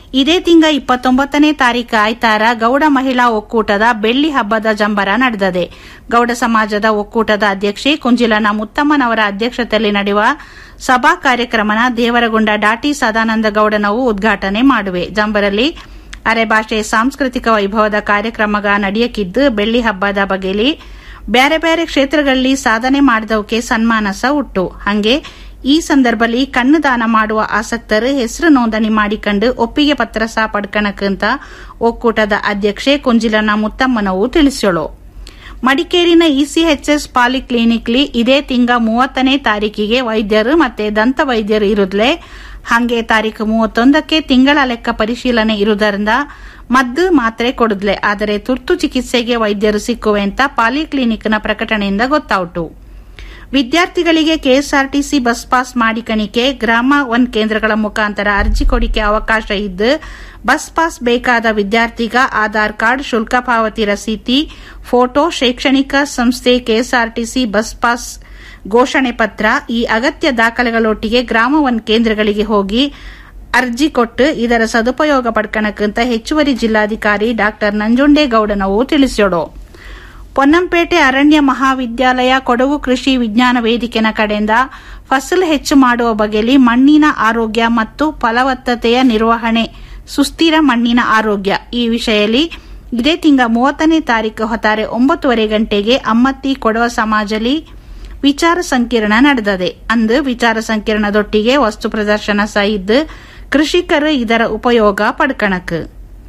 Speaker 8: ಇದೇ ತಿಂಗ ಇಪ್ಪತ್ತೊಂಬತ್ತನೇ ತಾರೀಕು ಆಯ್ತಾರ ಗೌಡ ಮಹಿಳಾ ಒಕ್ಕೂಟದ ಬೆಳ್ಳಿ ಹಬ್ಬದ ಜಂಬರ ನಡೆದದೆ ಗೌಡ ಸಮಾಜದ ಒಕ್ಕೂಟದ ಅಧ್ಯಕ್ಷೆ ಕುಂಜಿಲನ ಮುತ್ತಮ್ಮನವರ ಅಧ್ಯಕ್ಷತೆಯಲ್ಲಿ ನಡೆಯುವ ಸಭಾ ಕಾರ್ಯಕ್ರಮನ ದೇವರಗೊಂಡ ಡಾಟಿ ಸದಾನಂದ ಗೌಡನವು ಉದ್ಘಾಟನೆ ಮಾಡುವೆ ಜಂಬರಲ್ಲಿ ಅರೆಭಾಷೆ ಸಾಂಸ್ಕೃತಿಕ ವೈಭವದ ಕಾರ್ಯಕ್ರಮಗ ನಡೆಯಕಿದ್ದು ಬೆಳ್ಳಿ ಹಬ್ಬದ ಬಗೆಲಿ ಬ್ಯಾರೆ ಬ್ಯಾರೆ ಕ್ಷೇತ್ರಗಳಲ್ಲಿ ಸಾಧನೆ ಮಾಡಿದವಕ್ಕೆ ಸನ್ಮಾನ ಸಹ ಉಟ್ಟು ಹಂಗೆ ಈ ಸಂದರ್ಭದಲ್ಲಿ ಕಣ್ಣು ದಾನ ಮಾಡುವ ಆಸಕ್ತರು ಹೆಸರು ನೋಂದಣಿ ಮಾಡಿಕೊಂಡು ಒಪ್ಪಿಗೆ ಪತ್ರ ಸಹ ಪಡ್ಕಣಕ್ಕಂತ ಒಕ್ಕೂಟದ ಅಧ್ಯಕ್ಷೆ ಕುಂಜಿಲನ ಮುತ್ತಮ್ಮನವು ತಿಳಿಸೋಳು ಮಡಿಕೇರಿನ ಇಸಿಎಚ್ಎಸ್ ಪಾಲಿಕ್ಲಿನಿಕ್ಲಿ ಇದೇ ತಿಂಗ ಮೂವತ್ತನೇ ತಾರೀಕಿಗೆ ವೈದ್ಯರು ಮತ್ತೆ ದಂತ ವೈದ್ಯರು ಇರುದ್ಲೆ ಹಂಗೆ ತಾರೀಕು ಮೂವತ್ತೊಂದಕ್ಕೆ ತಿಂಗಳ ಲೆಕ್ಕ ಪರಿಶೀಲನೆ ಇರುವುದರಿಂದ ಮದ್ದು ಮಾತ್ರೆ ಕೊಡುದ್ಲೆ ಆದರೆ ತುರ್ತು ಚಿಕಿತ್ಸೆಗೆ ವೈದ್ಯರು ಸಿಕ್ಕುವೆ ಅಂತ ಪಾಲಿಕ್ಲಿನಿಕ್ನ ಪ್ರಕಟಣೆಯಿಂದ ಗೊತ್ತಾಯಿತು ವಿದ್ಯಾರ್ಥಿಗಳಿಗೆ ಕೆಎಸ್ಆರ್ಟಿಸಿ ಬಸ್ ಪಾಸ್ ಮಾಡಿಕಣಿಕೆ ಗ್ರಾಮ ಒನ್ ಕೇಂದ್ರಗಳ ಮುಖಾಂತರ ಅರ್ಜಿ ಕೊಡಿಕೆ ಅವಕಾಶ ಇದ್ದು ಬಸ್ ಪಾಸ್ ಬೇಕಾದ ವಿದ್ಯಾರ್ಥಿಗ ಆಧಾರ್ ಕಾರ್ಡ್ ಶುಲ್ಕ ಪಾವತಿ ರಸೀತಿ ಫೋಟೋ ಶೈಕ್ಷಣಿಕ ಸಂಸ್ಥೆ ಕೆಎಸ್ಆರ್ಟಿಸಿ ಬಸ್ ಪಾಸ್ ಘೋಷಣೆ ಪತ್ರ ಈ ಅಗತ್ಯ ದಾಖಲೆಗಳೊಟ್ಟಿಗೆ ಗ್ರಾಮ ಒನ್ ಕೇಂದ್ರಗಳಿಗೆ ಹೋಗಿ ಅರ್ಜಿ ಕೊಟ್ಟು ಇದರ ಸದುಪಯೋಗ ಪಡ್ಕಣಕ್ಕಂತ ಹೆಚ್ಚುವರಿ ಜಿಲ್ಲಾಧಿಕಾರಿ ಡಾ ನಂಜುಂಡೇಗೌಡನವು ತಿಳಿಸಿದರು ಪೊನ್ನಂಪೇಟೆ ಅರಣ್ಯ ಮಹಾವಿದ್ಯಾಲಯ ಕೊಡಗು ಕೃಷಿ ವಿಜ್ಞಾನ ವೇದಿಕೆನ ಕಡೆಯಿಂದ ಫಸಲು ಹೆಚ್ಚು ಮಾಡುವ ಬಗೆಯಲ್ಲಿ ಮಣ್ಣಿನ ಆರೋಗ್ಯ ಮತ್ತು ಫಲವತ್ತತೆಯ ನಿರ್ವಹಣೆ ಸುಸ್ಥಿರ ಮಣ್ಣಿನ ಆರೋಗ್ಯ ಈ ವಿಷಯದಲ್ಲಿ ಇದೇ ತಿಂಗ ಮೂವತ್ತನೇ ತಾರೀಕು ಹೊತ್ತಾರೆ ಒಂಬತ್ತುವರೆ ಗಂಟೆಗೆ ಅಮ್ಮತ್ತಿ ಕೊಡವ ಸಮಾಜಲಿ ವಿಚಾರ ಸಂಕಿರಣ ನಡೆದದೆ ಅಂದು ವಿಚಾರ ಸಂಕಿರಣದೊಟ್ಟಿಗೆ ವಸ್ತು ಪ್ರದರ್ಶನ ಸಹ ಇದ್ದು ಕೃಷಿಕರು ಇದರ ಉಪಯೋಗ ಪಡ್ಕಣಕ್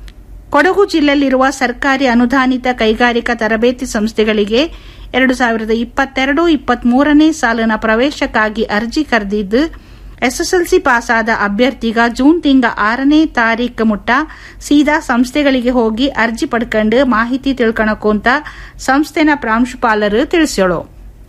Speaker 8: ಕೊಡಗು ಜಿಲ್ಲೆಯಲ್ಲಿರುವ ಸರ್ಕಾರಿ ಅನುದಾನಿತ ಕೈಗಾರಿಕಾ ತರಬೇತಿ ಸಂಸ್ಥೆಗಳಿಗೆ ಎರಡು ಸಾವಿರದ ಇಪ್ಪತ್ತೆರಡು ಇಪ್ಪತ್ಮೂರನೇ ಸಾಲಿನ ಪ್ರವೇಶಕ್ಕಾಗಿ ಅರ್ಜಿ ಕರೆದಿದ್ದು ಎಸ್ಎಸ್ಎಲ್ಸಿ ಪಾಸಾದ ಅಭ್ಯರ್ಥಿಗ ಜೂನ್ ತಿಂಗ ಆರನೇ ತಾರೀಕು ಮುಟ್ಟ ಸೀದಾ ಸಂಸ್ಥೆಗಳಿಗೆ ಹೋಗಿ ಅರ್ಜಿ ಪಡ್ಕೊಂಡು ಮಾಹಿತಿ ತಿಳ್ಕೊಳಕೋಂತ ಸಂಸ್ಥೆನ ಪ್ರಾಂಶುಪಾಲರು ತಿಳಿಸ್ಯೋಳು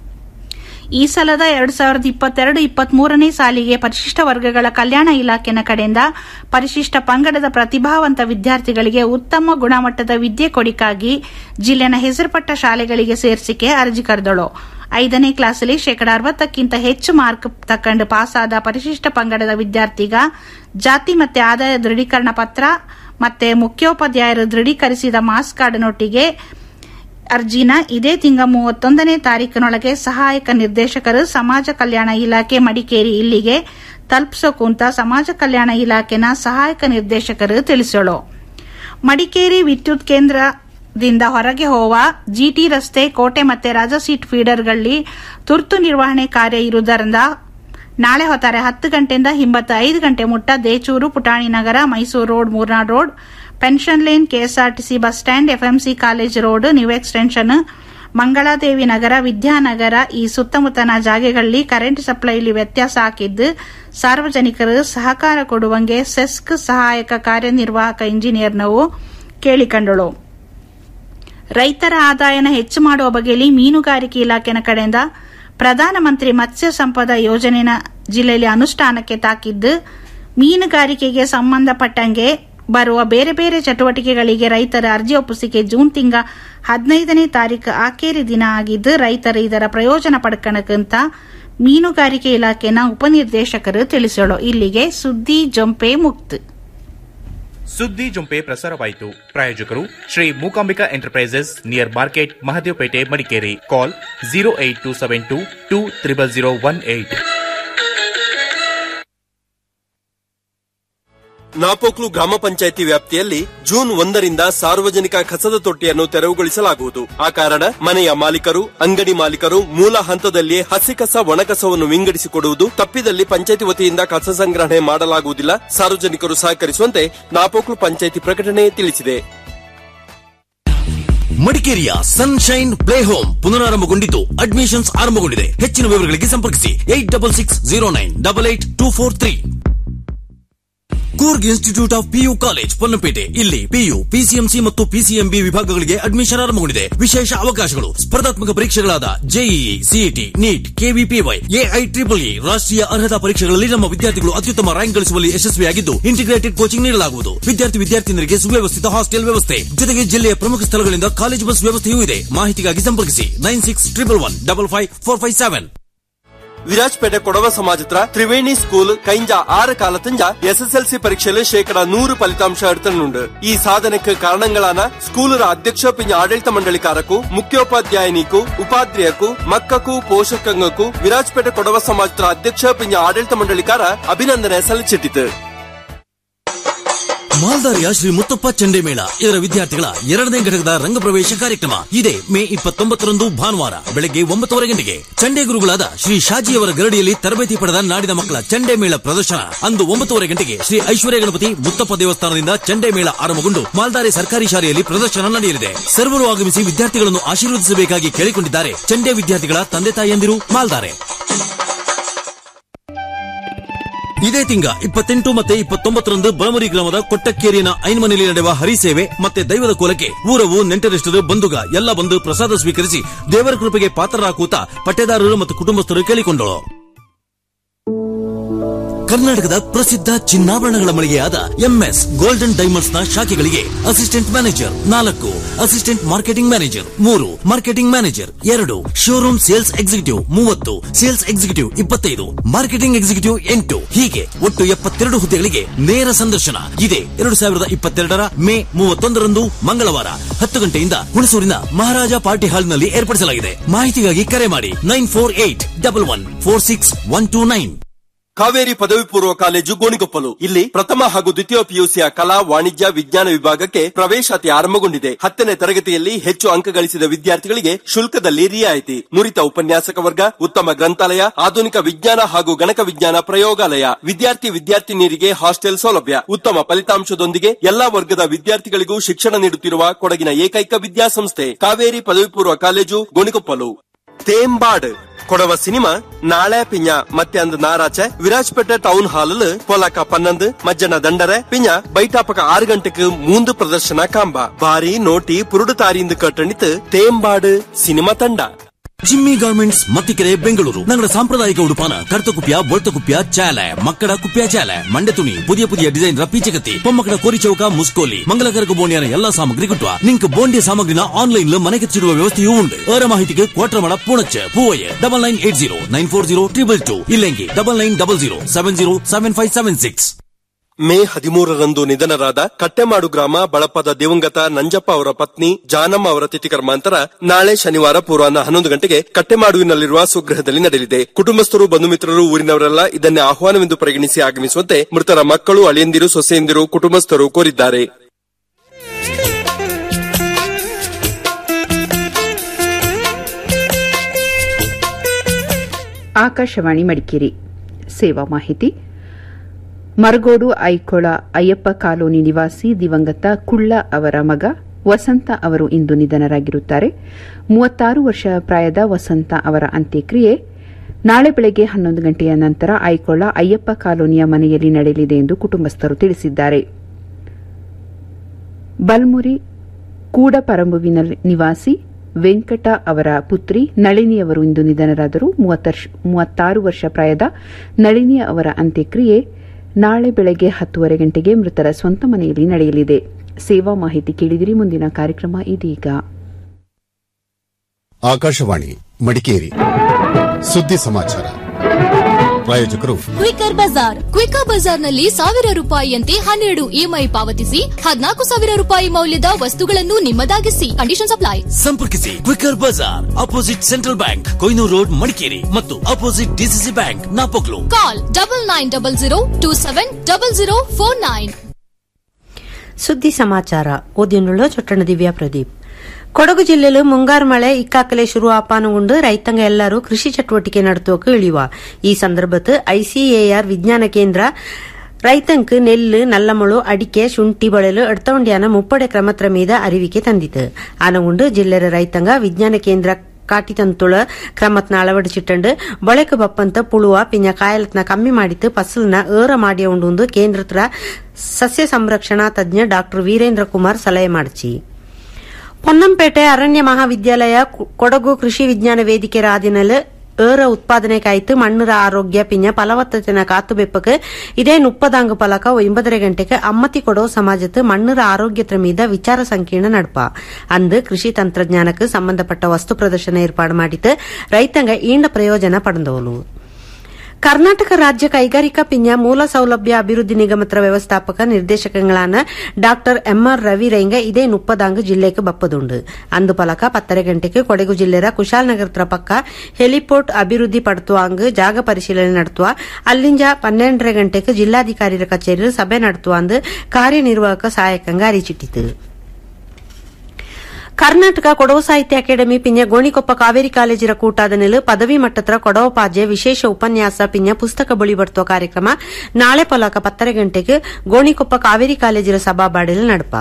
Speaker 8: ಈ ಸಲದ ಎರಡು ಸಾವಿರದ ಇಪ್ಪತ್ತೆರಡು ಇಪ್ಪತ್ಮೂರನೇ ಸಾಲಿಗೆ ಪರಿಶಿಷ್ಟ ವರ್ಗಗಳ ಕಲ್ಯಾಣ ಇಲಾಖೆನ ಕಡೆಯಿಂದ ಪರಿಶಿಷ್ಟ ಪಂಗಡದ ಪ್ರತಿಭಾವಂತ ವಿದ್ಯಾರ್ಥಿಗಳಿಗೆ ಉತ್ತಮ ಗುಣಮಟ್ಟದ ವಿದ್ಯೆ ಕೊಡಿಕಾಗಿ ಜಿಲ್ಲೆನ ಹೆಸರುಪಟ್ಟ ಶಾಲೆಗಳಿಗೆ ಸೇರಿಸಿಕೆ ಅರ್ಜಿ ಕರೆದಳು ಐದನೇ ಕ್ಲಾಸಲ್ಲಿ ಶೇಕಡಾ ಅರವತ್ತಕ್ಕಿಂತ ಹೆಚ್ಚು ಮಾರ್ಕ್ ತಕ್ಕಂಡು ಪಾಸಾದ ಪರಿಶಿಷ್ಟ ಪಂಗಡದ ವಿದ್ಯಾರ್ಥಿಗ ಜಾತಿ ಮತ್ತೆ ಆದಾಯ ದೃಢೀಕರಣ ಪತ್ರ ಮತ್ತೆ ಮುಖ್ಯೋಪಾಧ್ಯಾಯರು ದೃಢೀಕರಿಸಿದ ಮಾಸ್ ಕಾರ್ಡ್ನೊಟ್ಟಿಗೆ ಅರ್ಜಿನ ಇದೇ ತಿಂಗ ಮೂವತ್ತೊಂದನೇ ತಾರೀಕಿನೊಳಗೆ ಸಹಾಯಕ ನಿರ್ದೇಶಕರು ಸಮಾಜ ಕಲ್ಯಾಣ ಇಲಾಖೆ ಮಡಿಕೇರಿ ಇಲ್ಲಿಗೆ ತಲುಪಿಸೋಕುಂತ ಸಮಾಜ ಕಲ್ಯಾಣ ಇಲಾಖೆನ ಸಹಾಯಕ ನಿರ್ದೇಶಕರು ತಿಳಿಸೋಳು ಮಡಿಕೇರಿ ವಿದ್ಯುತ್ ಕೇಂದ್ರದಿಂದ ಹೊರಗೆ ಹೋವ ಜಿಟಿ ರಸ್ತೆ ಕೋಟೆ ಮತ್ತೆ ರಾಜ ಸೀಟ್ ಫೀಡರ್ಗಳಲ್ಲಿ ತುರ್ತು ನಿರ್ವಹಣೆ ಕಾರ್ಯ ಇರುವುದರಿಂದ ನಾಳೆ ಹೊತ್ತಾರೆ ಹತ್ತು ಗಂಟೆಯಿಂದ ಹಿಂಬತ್ತು ಐದು ಗಂಟೆ ಮುಟ್ಟ Dechur Putani Nagar Mysuru road Murnad road pension lane KSRTC bus stand FMC college road new extension Mangaladevi Nagar Vidyanagar ಈ ಸುತ್ತಮುತ್ತನ ಜಾಗೆಗಳಲ್ಲಿ ಕರೆಂಟ್ ಸಪ್ಲೈಲಿ ವ್ಯತ್ಯಾಸ ಹಾಕಿದ್ದು ಸಾರ್ವಜನಿಕರು ಸಹಕಾರ ಕೊಡುವಂಗೆ ಸೆಸ್ಕ್ ಸಹಾಯಕ ಕಾರ್ಯನಿರ್ವಾಹಕ ಇಂಜಿನಿಯರ್ನವು ಕೇಳಿಕೊಂಡಳು ರೈತರ ಆದಾಯನ ಹೆಚ್ಚು ಮಾಡುವ ಬಗೆಯಲ್ಲಿ ಮೀನುಗಾರಿಕೆ ಇಲಾಖೆನ ಕಡೆಯಿಂದ ಪ್ರಧಾನಮಂತ್ರಿ ಮತ್ಸ್ಯ ಸಂಪದ ಯೋಜನೆನ ಜಿಲ್ಲೆಯಲ್ಲಿ ಅನುಷ್ಠಾನಕ್ಕೆ ತಾಕಿದ್ದು ಮೀನುಗಾರಿಕೆಗೆ ಸಂಬಂಧಪಟ್ಟಂಗೆ ಬರುವ ಬೇರೆ ಬೇರೆ ಚಟುವಟಿಕೆಗಳಿಗೆ ರೈತರ ಅರ್ಜಿ ಒಪ್ಪಿಸಿಕೆ ಜೂನ್ ತಿಂಗ ಹದಿನೈದನೇ ತಾರೀಕು ಆಕೇರಿ ದಿನ ಆಗಿದ್ದು ರೈತರು ಇದರ ಪ್ರಯೋಜನ ಪಡ್ಕಣಕ್ಕಂತ ಮೀನುಗಾರಿಕೆ ಇಲಾಖೆನ ಉಪನಿರ್ದೇಶಕರು ತಿಳಿಸೋಳು ಇಲ್ಲಿಗೆ ಸುದ್ದಿ ಜೊಂಪೆ ಮುಕ್ತ
Speaker 7: ಸುದ್ದಿ ಜುಂಪೆ ಪ್ರಸಾರವಾಯಿತು ಪ್ರಾಯೋಜಕರು Shri Mookambika enterprises near market Mahadevapet Madikeri call zero eight two seven two two triple zero one eight
Speaker 9: Napoklu ಗ್ರಾಮ ಪಂಚಾಯಿತಿ ವ್ಯಾಪ್ತಿಯಲ್ಲಿ ಜೂನ್ ಒಂದರಿಂದ ಸಾರ್ವಜನಿಕ ಕಸದ ತೊಟ್ಟಿಯನ್ನು ತೆರವುಗೊಳಿಸಲಾಗುವುದು ಆ ಕಾರಣ ಮನೆಯ ಮಾಲೀಕರು ಅಂಗಡಿ ಮಾಲೀಕರು ಮೂಲ ಹಂತದಲ್ಲಿ ಹಸಿ ಕಸ ಒಣಕಸವನ್ನು ವಿಂಗಡಿಸಿಕೊಡುವುದು ತಪ್ಪಿದಲ್ಲಿ ಪಂಚಾಯಿತಿ ವತಿಯಿಂದ ಕಸ ಸಂಗ್ರಹಣೆ ಮಾಡಲಾಗುವುದಿಲ್ಲ ಸಾರ್ವಜನಿಕರು ಸಹಕರಿಸುವಂತೆ ನಾಪೋಕ್ಲು ಪಂಚಾಯಿತಿ ಪ್ರಕಟಣೆ ತಿಳಿಸಿದೆ
Speaker 10: ಮಡಿಕೇರಿಯ ಸನ್ಶೈನ್ ಪ್ಲೇ ಹೋಮ್ ಪುನರಾರಂಭಗೊಂಡಿದ್ದು ಅಡ್ಮಿಷನ್ಸ್ ಆರಂಭಗೊಂಡಿದೆ ಹೆಚ್ಚಿನ ವಿವರಗಳಿಗೆ ಸಂಪರ್ಕಿಸಿ eight double six zero nine double eight two four three Coorg institute of P U college Ponnampet ಇಲ್ಲಿ ಪಿಯು ಪಿಸಿಎಂಸಿ ಮತ್ತು ಪಿಸಿಎಂಬಿ ವಿಭಾಗಗಳಿಗೆ ಅಡ್ಮಿಷನ್ ಆರಂಭಗೊಂಡಿದೆ ವಿಶೇಷ ಅವಕಾಶಗಳು ಸ್ಪರ್ಧಾತ್ಮಕ ಪರೀಕ್ಷೆಗಳಾದ JEE CET NEET KVPY AI triple E ರಾಷ್ಟ್ರೀಯ ಅರ್ಹತಾ ಪರೀಕ್ಷೆಗಳಲ್ಲಿ ನಮ್ಮ ವಿದ್ಯಾರ್ಥಿಗಳು ಅತ್ಯುತ್ತಮ ರ್ಯಾಂಕ್ ಗಳಿಸುವಲ್ಲಿ ಯಶಸ್ವಿಯಾಗಿದ್ದು ಇಂಟಿಗ್ರೇಟೆಡ್ ಕೋಚಿಂಗ್ ನೀಡಲಾಗುವುದು ವಿದ್ಯಾರ್ಥಿ ವಿದ್ಯಾರ್ಥಿನಿಯರಿಗೆ ಸುವ್ಯವಸ್ಥಿತ ಹಾಸ್ಟೆಲ್ ವ್ಯವಸ್ಥೆ ಜೊತೆಗೆ ಜಿಲ್ಲೆಯ ಪ್ರಮುಖ ಸ್ಥಳಗಳಿಂದ ಕಾಲೇಜ್ ಬಸ್ ವ್ಯವಸ್ಥೆಯೂ ಇದೆ ಮಾಹಿತಿಗಾಗಿ ಸಂಪರ್ಕಿಸಿ nine six triple one double five four five seven
Speaker 9: Virajpet Kodava ಸಮಾಜತ್ರ ತ್ರಿವೇಣಿ ಸ್ಕೂಲ್ ಕೈಂಜ ಆರು ಕಾಲತಂಜ ಎಸ್ಎಸ್ಎಲ್ಸಿ ಪರೀಕ್ಷೆಯಲ್ಲಿ ಶೇಕಡ ನೂರು ಫಲಿತಾಂಶ ಎಡ್ತನುಂಡು ಈ ಸಾಧನೆக்கு ಕಾರಣಗಳಾನ ಸ್ಕೂಲರ ಅಧ್ಯಕ್ಷ ಪಿಂಜ ಆಡಳಿತ ಮಂಡಳಿಕಾರಕು ಮುಖ್ಯೋಪಾಧ್ಯಾಯನಿಕು ಉಪಾಧ್ಯಾಯಕು ಮಕ್ಕಕು ಪೋಷಕಂಗಕು ವಿರಾಜ್ಪೇಟೆ ಕೊಡವ ಸಮಾಜತ್ರ ಅಧ್ಯಕ್ಷ ಪಿಂಜ ಆಡಳಿತ ಮಂಡಳಿಕಾರ ಅಭಿನಂದನೆ ಸಲ್ಲಿಸಿಟ್ಟಿತು
Speaker 10: ಮಾಲ್ದಾರಿಯ ಶ್ರೀ ಮುತ್ತಪ್ಪ ಚಂಡೇಮೇಳ ಇದರ ವಿದ್ಯಾರ್ಥಿಗಳ ಎರಡನೇ ಘಟಕದ ರಂಗಪ್ರವೇಶ ಕಾರ್ಯಕ್ರಮ ಇದೇ ಮೇ ಇಪ್ಪತ್ತೊಂಬತ್ತರಂದು ಭಾನುವಾರ ಬೆಳಗ್ಗೆ ಒಂಬತ್ತುವರೆ ಗಂಟೆಗೆ ಚಂಡೆ ಗುರುಗಳಾದ ಶ್ರೀ ಶಾಜಿಯವರ ಗರಡಿಯಲ್ಲಿ ತರಬೇತಿ ಪಡೆದ ನಾಡಿನ ಮಕ್ಕಳ ಚಂಡೆ ಮೇಳ ಪ್ರದರ್ಶನ ಅಂದು ಒಂಬತ್ತುವರೆ ಗಂಟೆಗೆ ಶ್ರೀ ಐಶ್ವರ್ಯ ಗಣಪತಿ ಮುತ್ತಪ್ಪ ದೇವಸ್ಥಾನದಿಂದ ಚಂಡೆ ಮೇಳ ಆರಂಭಗೊಂಡು ಮಾಲ್ದಾರಿ ಸರ್ಕಾರಿ ಶಾಲೆಯಲ್ಲಿ ಪ್ರದರ್ಶನ ನಡೆಯಲಿದೆ ಸರ್ವರು ಆಗಮಿಸಿ ವಿದ್ಯಾರ್ಥಿಗಳನ್ನು ಆಶೀರ್ವದಿಸಬೇಕಾಗಿ ಕೇಳಿಕೊಂಡಿದ್ದಾರೆ ಚಂಡೆ ವಿದ್ಯಾರ್ಥಿಗಳ ತಂದೆ ತಾಯಿಯಂದಿರು ಮಾಲ್ದಾರೆ ಇದೇ ತಿಂಗ ಇಪ್ಪತ್ತೆಂಟು ಮತ್ತೆ ಇಪ್ಪತ್ತೊಂಬತ್ತರಂದು ಬಲಮುರಿ ಗ್ರಾಮದ ಕೊಟ್ಟಕ್ಕೇರಿನ ಐನ್ಮನೆಯಲ್ಲಿ ನಡೆಯುವ ಹರಿಸೇವೆ ಮತ್ತೆ ದೈವದ ಕೋಲಕ್ಕೆ ಊರವು ನೆಂಟರಿಷ್ಟರು ಬಂಧುಗ ಎಲ್ಲ ಬಂದು ಪ್ರಸಾದ ಸ್ವೀಕರಿಸಿ ದೇವರ ಕೃಪೆಗೆ ಪಾತ್ರರಾಕೂತ ಪಟ್ಟೆದಾರರು ಮತ್ತು ಕುಟುಂಬಸ್ಥರು ಕೇಳಿಕೊಂಡಳು ಕರ್ನಾಟಕದ ಪ್ರಸಿದ್ಧ ಚಿನ್ನಾಭರಣಗಳ ಮಳಿಗೆಯಾದ ಎಂಎಸ್ ಗೋಲ್ಡನ್ ಡೈಮಂಡ್ಸ್ ನ ಶಾಖೆಗಳಿಗೆ ಅಸಿಸ್ಟೆಂಟ್ ಮ್ಯಾನೇಜರ್ ನಾಲ್ಕು ಅಸಿಸ್ಟೆಂಟ್ ಮಾರ್ಕೆಟಿಂಗ್ ಮ್ಯಾನೇಜರ್ ಮೂರು ಮಾರ್ಕೆಟಿಂಗ್ ಮ್ಯಾನೇಜರ್ ಎರಡು ಶೋರೂಮ್ ಸೇಲ್ಸ್ ಎಕ್ಸಿಕ್ಯೂಟಿವ್ ಮೂವತ್ತು ಸೇಲ್ಸ್ ಎಕ್ಸಿಕ್ಯೂಟಿವ್ ಇಪ್ಪತ್ತೈದು ಮಾರ್ಕೆಟಿಂಗ್ ಎಕ್ಸಿಕ್ಯೂಟಿವ್ ಎಂಟು ಹೀಗೆ ಒಟ್ಟು ಎಪ್ಪತ್ತೆರಡು ಹುದ್ದೆಗಳಿಗೆ ನೇರ ಸಂದರ್ಶನ ಇದೆ ಎರಡು ಸಾವಿರದ ಇಪ್ಪತ್ತೆರಡರ ಮೇ ಮೂವತ್ತೊಂದರಂದು ಮಂಗಳವಾರ ಹತ್ತು ಗಂಟೆಯಿಂದ ಹುಣಸೂರಿನ ಮಹಾರಾಜ ಪಾರ್ಟಿ ಹಾಲ್ನಲ್ಲಿ ಏರ್ಪಡಿಸಲಾಗಿದೆ ಮಾಹಿತಿಗಾಗಿ ಕರೆ ಮಾಡಿ nine four eight double one four six one two nine
Speaker 9: Kaveri ಪದವಿ ಪೂರ್ವ ಕಾಲೇಜು ಗೋಣಿಕೊಪ್ಪಲು ಇಲ್ಲಿ ಪ್ರಥಮ ಹಾಗೂ ದ್ವಿತೀಯ ಪಿಯುಸಿಯ ಕಲಾ ವಾಣಿಜ್ಯ ವಿಜ್ಞಾನ ವಿಭಾಗಕ್ಕೆ ಪ್ರವೇಶಾತಿ ಆರಂಭಗೊಂಡಿದೆ ಹತ್ತನೇ ತರಗತಿಯಲ್ಲಿ ಹೆಚ್ಚು ಅಂಕ ಗಳಿಸಿದ ವಿದ್ಯಾರ್ಥಿಗಳಿಗೆ ಶುಲ್ಕದಲ್ಲಿ ರಿಯಾಯಿತಿ ನುರಿತ ಉಪನ್ಯಾಸಕ ವರ್ಗ ಉತ್ತಮ ಗ್ರಂಥಾಲಯ ಆಧುನಿಕ ವಿಜ್ಞಾನ ಹಾಗೂ ಗಣಕ ವಿಜ್ಞಾನ ಪ್ರಯೋಗಾಲಯ ವಿದ್ಯಾರ್ಥಿ ವಿದ್ಯಾರ್ಥಿನಿಯರಿಗೆ ಹಾಸ್ಟೆಲ್ ಸೌಲಭ್ಯ ಉತ್ತಮ ಫಲಿತಾಂಶದೊಂದಿಗೆ ಎಲ್ಲಾ ವರ್ಗದ ವಿದ್ಯಾರ್ಥಿಗಳಿಗೂ ಶಿಕ್ಷಣ ನೀಡುತ್ತಿರುವ ಕೊಡಗಿನ ಏಕೈಕ ವಿದ್ಯಾಸಂಸ್ಥೆ ಕಾವೇರಿ ಪದವಿ ಪೂರ್ವ ಕಾಲೇಜು ಗೋಣಿಕೊಪ್ಪಲು ತೇಂಬಾಡ್ ಕೊಡವ ಸಿನಿಮಾ ನಾಳೆ ಪಿಂಜ ಮತ್ತೆ ಅಂದ್ ನಾರಾಚೆ ವಿರಾಜ್ಪೇಟೆ ಟೌನ್ ಹಾಲ್ ಪೊಲಕ ಪನ್ನಂದು ಮಜ್ಜನ ದಂಡರೆ ಪಿಂಜ ಬೈಟಾಪಕ ಆರು ಗಂಟೆಗೆ ಮೂಂದು ಪ್ರದರ್ಶನ ಕಾಂಬ ಬಾರಿ ನೋಟಿ ಪುರುಡು ತಾರಿಯಿಂದ ಕಟ್ಟಣಿತ್ ತೇಂಬಾಡ್ ಸಿನಿಮಾ ತಂಡ
Speaker 10: ಜಿಮ್ಮಿ ಗಾರ್ಮೆಂಟ್ಸ್ ಮತ್ತಿಕೆರೆ ಬೆಂಗಳೂರು ನಗರ ಸಾಂಪ್ರದಾಯಿಕ ಉಡುಪಾನ ಕರ್ತಕುಪ್ಯ ಬೊಳ್ತಕುಪ್ಯ ಚಾಲೆ ಮಕ್ಕಳ ಕುಪ್ಯ ಚಾಲೆ ಮಂಡೆ ತುಣಿ ಪುದಿಯ ಪುದಿಯ ಡಿಸೈನ್ ರ ಪೀಚಗತಿ ಪೊಮ್ಮಕ್ಕಳ ಕೋರಿ ಚೌಕ ಮುಸ್ಕೋಲಿ ಮಂಗಲಕರಕ ಬೋಣಿಯನ ಎಲ್ಲಾ ಸಾಮಗ್ರಿ ಕಿಟ್ಟುವ ನಿಂಕ್ ಬೋಂಡಿಯ ಸಾಮಗ್ರಿನ ಆನ್ಲೈನ್ ಮನೆಗೆ ಚಿಡುವ ವ್ಯವಸ್ಥೆಯೂ ಉಂಟು ಅವರ ಮಾಹಿತಿಗೆ Kotramada Poonacha Poovaiah double nine eight zero nine four zero triple two ಇಲ್ಲೆಂಗಿ double nine double zero seven zero seven five seven six
Speaker 9: May ಹದಿಮೂರರಂದು ನಿಧನರಾದ ಕಟ್ಟೆಮಾಡು ಗ್ರಾಮ ಬಳಪದ ದಿವಂಗತ ನಂಜಪ್ಪ ಅವರ ಪತ್ನಿ ಜಾನಮ್ಮ ಅವರ ತಿಥಿ ಕರ್ಮಾಂತರ ನಾಳೆ ಶನಿವಾರ ಪೂರ್ವಾಹ್ನ ಹನ್ನೊಂದು ಗಂಟೆಗೆ ಕಟ್ಟೆಮಾಡುವಿನಲ್ಲಿರುವ ಸ್ವಗೃಹದಲ್ಲಿ ನಡೆಯಲಿದೆ ಕುಟುಂಬಸ್ಥರು ಬಂಧು ಮಿತ್ರರು ಊರಿನವರೆಲ್ಲ ಇದನ್ನೇ ಆಹ್ವಾನವೆಂದು ಪರಿಗಣಿಸಿ ಆಗಮಿಸುವಂತೆ ಮೃತರ ಮಕ್ಕಳು ಅಳಿಯಂದಿರು ಸೊಸೆಯಂದಿರು ಕುಟುಂಬಸ್ಥರು ಕೋರಿದ್ದಾರೆ
Speaker 1: ಆಕಾಶವಾಣಿ ಮಡಿಕೇರಿ ಸೇವಾ ಮಾಹಿತಿ ಮರಗೋಡು ಐಕೊಳ ಅಯ್ಯಪ್ಪ ಕಾಲೋನಿ ನಿವಾಸಿ ದಿವಂಗತ ಕುಳ್ಳ ಅವರ ಮಗ ವಸಂತ ಅವರು ಇಂದು ನಿಧನರಾಗಿರುತ್ತಾರೆ ಮೂವತ್ತಾರು ವರ್ಷ ಪ್ರಾಯದ ವಸಂತ ಅವರ ಅಂತ್ಯಕ್ರಿಯೆ ನಾಳೆ ಬೆಳಗ್ಗೆ ಹನ್ನೊಂದು ಗಂಟೆಯ ನಂತರ ಐಕೊಳ್ಳ ಅಯ್ಯಪ್ಪ ಕಾಲೋನಿಯ ಮನೆಯಲ್ಲಿ ನಡೆಯಲಿದೆ ಎಂದು ಕುಟುಂಬಸ್ಥರು ತಿಳಿಸಿದ್ದಾರೆ ಬಲ್ಮುರಿ ಕೂಡಪರಂಬುವಿನ ನಿವಾಸಿ ವೆಂಕಟ ಅವರ ಪುತ್ರಿ ನಳಿನಿ ಅವರು ಇಂದು ನಿಧನರಾದರು ಮೂವತ್ತಾರು ವರ್ಷ ಪ್ರಾಯದ ನಳಿನಿ ಅವರ ಅಂತ್ಯಕ್ರಿಯೆ ನಾಳೆ ಬೆಳಗ್ಗೆ ಹತ್ತುವರೆ ಗಂಟೆಗೆ ಮೃತರ ಸ್ವಂತ ಮನೆಯಲ್ಲಿ ನಡೆಯಲಿದೆ ಸೇವಾ ಮಾಹಿತಿ ಕೇಳಿದಿರಿ ಮುಂದಿನ ಕಾರ್ಯಕ್ರಮ ಇದೀಗ
Speaker 11: ಆಕಾಶವಾಣಿ ಮಡಿಕೇರಿ ಸುದ್ದಿ ಸಮಾಚಾರ ಪ್ರಾಯೋಜಕರು
Speaker 12: ಕ್ವಿಕರ್ ಬಜಾರ್ ಕ್ವಿಕರ್ ಬಜಾರ್ನಲ್ಲಿ ಸಾವಿರ ರೂಪಾಯಿಯಂತೆ ಹನ್ನೆರಡು ಇಎಂಐ ಪಾವತಿಸಿ ಹದಿನಾಲ್ಕು ಸಾವಿರ ರೂಪಾಯಿ ಮೌಲ್ಯದ ವಸ್ತುಗಳನ್ನು ನಿಮ್ಮದಾಗಿಸಿ ಕಂಡೀಷನ್ ಅಪ್ಲೈ
Speaker 10: ಸಂಪರ್ಕಿಸಿ Quicker Bazaar opposite central bank Koynur road Madikeri ಮತ್ತು opposite DCC bank Napoklu
Speaker 12: call double nine double zero two seven double zero four nine
Speaker 13: ಸುದ್ದಿ ಸಮಾಚಾರ ಓದಿನುಳ್ಳ ಚೊಟ್ಟಣ ದಿವ್ಯಾ ಪ್ರದೀಪ್ ಕೊಡಗು ಜಿಲ್ಲೆಲು ಮುಂಗಾರು ಮಳೆ ಇಕ್ಕಾಕಲೆ ಶುರು ಆಪಾನಗೊಂಡು ರೈತಂಗ ಎಲ್ಲರೂ ಕೃಷಿ ಚಟುವಟಿಕೆ ನಡೆತೋಕೆ ಇಳಿಯುವ ಈ ಸಂದರ್ಭದ ಐಸಿಎಆರ್ ವಿಜ್ಞಾನ ಕೇಂದ್ರ ರೈತಂಕ್ ನೆಲ್ಲು ನಲ್ಲಮಳು ಅಡಿಕೆ ಶುಂಠಿ ಬಳೆಲು ಎಡ್ತವಂಡ್ಯಾನ ಮುಪ್ಪಡೆ ಕ್ರಮತ್ರ ಮೀದ ಅರಿವಿಕೆ ತಂದಿತು ಆನಗೊಂಡು ಜಿಲ್ಲೆರ ರೈತಂಗ ವಿಜ್ಞಾನ ಕೇಂದ್ರ ಕಾಟಿತಂತುಳ ಕ್ರಮತ್ನ ಅಳವಡಿಸಿಟ್ಟಂಡು ಬಳೆಕ ಬಪ್ಪಂತ ಪುಳುವ ಪಿಂಜ ಕಾಯಲತ್ನ ಕಮ್ಮಿ ಮಾಡಿತ್ತು ಫಸಲ್ನ ಏರ ಮಾಡಿ ಉಂಡು ಕೇಂದ್ರತ್ರ ಸಸ್ಯ ಸಂರಕ್ಷಣಾ ತಜ್ಞ ಡಾಕ್ಟರ್ ವೀರೇಂದ್ರ ಕುಮಾರ್ ಸಲಹೆ ಮಾಡಿಸಿ ಪೊನ್ನಂಪೇಟೆ ಅರಣ್ಯ ಮಹಾವಿದ್ಯಾಲಯ ಕೊಡಗು ಕೃಷಿ ವಿಜ್ಞಾನ ವೇದಿಕೆ ರಾದಿನಲ್ ಏರ ಉತ್ಪಾದನೆಕಾಯ್ತು ಮಣ್ಣರ ಆರೋಗ್ಯ ಪಿಂಜ ಫಲವತ್ತತೆನ ಕಾತು ಬೆಪ್ಪಕ್ ಇದೇ ನುಪ್ಪದಾಂಗು ಪಲಕ ಒಂಬದರ ಗಂಟೆಗೆ ಅಮ್ಮತಿ ಕೊಡೋ ಸಮಾಜത്ത് ಮಣ್ಣರ ಆರೋಗ್ಯತ್ರ ಮೀದ ವಿಚಾರ ಸಂಕೀರ್ಣ ನಡ್ಪ ಅಂದು ಕೃಷಿ ತಂತ್ರಜ್ಞಾನಕ್ಕೆ ಸಂಬಂಧಪಟ್ಟ ವಸ್ತು ಪ್ರದರ್ಶನ ಏರ್ಪಾಡು ಮಾಡಿತ್ತು ರೈತಂಗ ಈಂಡ ಪ್ರಯೋಜನ ಪಡೆದೋಲು ಕರ್ನಾಟಕ ರಾಜ್ಯ ಕೈಗಾರಿಕಾ ಪಿಂಜ ಮೂಲ ಸೌಲಭ್ಯ ಅಭಿವೃದ್ಧಿ ನಿಗಮತ್ರ ವ್ಯವಸ್ಥಾಪಕ ನಿರ್ದೇಶಕಗಳಾன ಡಾಕ್ಟರ್ ಎಂಆರ್ ರವಿ ರೈಂಗ ಇದೇ ಮುಪ್ಪದಾಂಗ್ ಜಿಲ್ಲೆಗೆ ಬಪ್ಪದುಂಡು ಅಂದು ಪಲಕ ಪತ್ತರೆ ಗಂಟೆಗೆ ಕೊಡಗು ಜಿಲ್ಲೆಯ ಕುಶಾಲನಗರ ಪಕ್ಕ ಹೆಲಿಪೋರ್ಟ್ ಅಭಿವೃದ್ಧಿ ಪಡುತ್ತುವಾಂಗ್ ಜಾಗ ಪರಿಶೀಲನೆ ನಡೆಸುವ ಅಲ್ಲಿಂಜ ಪನ್ನೆರಡರೆ ಗಂಟೆಗೆ ಜಿಲ್ಲಾಧಿಕಾರಿಯ ಕಚೇರಿ ಸಭೆ ನಡೆಸುವ ಅಂದು ಕಾರ್ಯನಿರ್ವಾಹಕ ಸಹಾಯಕಂಗ ಅರಿಚಿಟ್ಟಿತು ಕರ್ನಾಟಕ ಕೊಡವು ಸಾಹಿತ್ಯ ಅಕಾಡೆಮಿ ಪಿಂಜ ಗೋಣಿಕೊಪ್ಪ ಕಾವೇರಿ ಕಾಲೇಜಿನ ಕೂಟಾದ ನೆಲು ಪದವಿ ಮಟ್ಟತ್ರ ಕೊಡವ ಪಾಜೆ ವಿಶೇಷ ಉಪನ್ಯಾಸ ಪಿಂಜ ಪುಸ್ತಕ ಬಳಿ ಬರ್ತುವ ಕಾರ್ಯಕ್ರಮ ನಾಳೆ ಪಲಕ ಪತ್ತರೆ ಗಂಟೆಗೆ ಗೋಣಿಕೊಪ್ಪ ಕಾವೇರಿ ಕಾಲೇಜಿನ ಸಭಾಬಾಡಿಲು ನಡಪ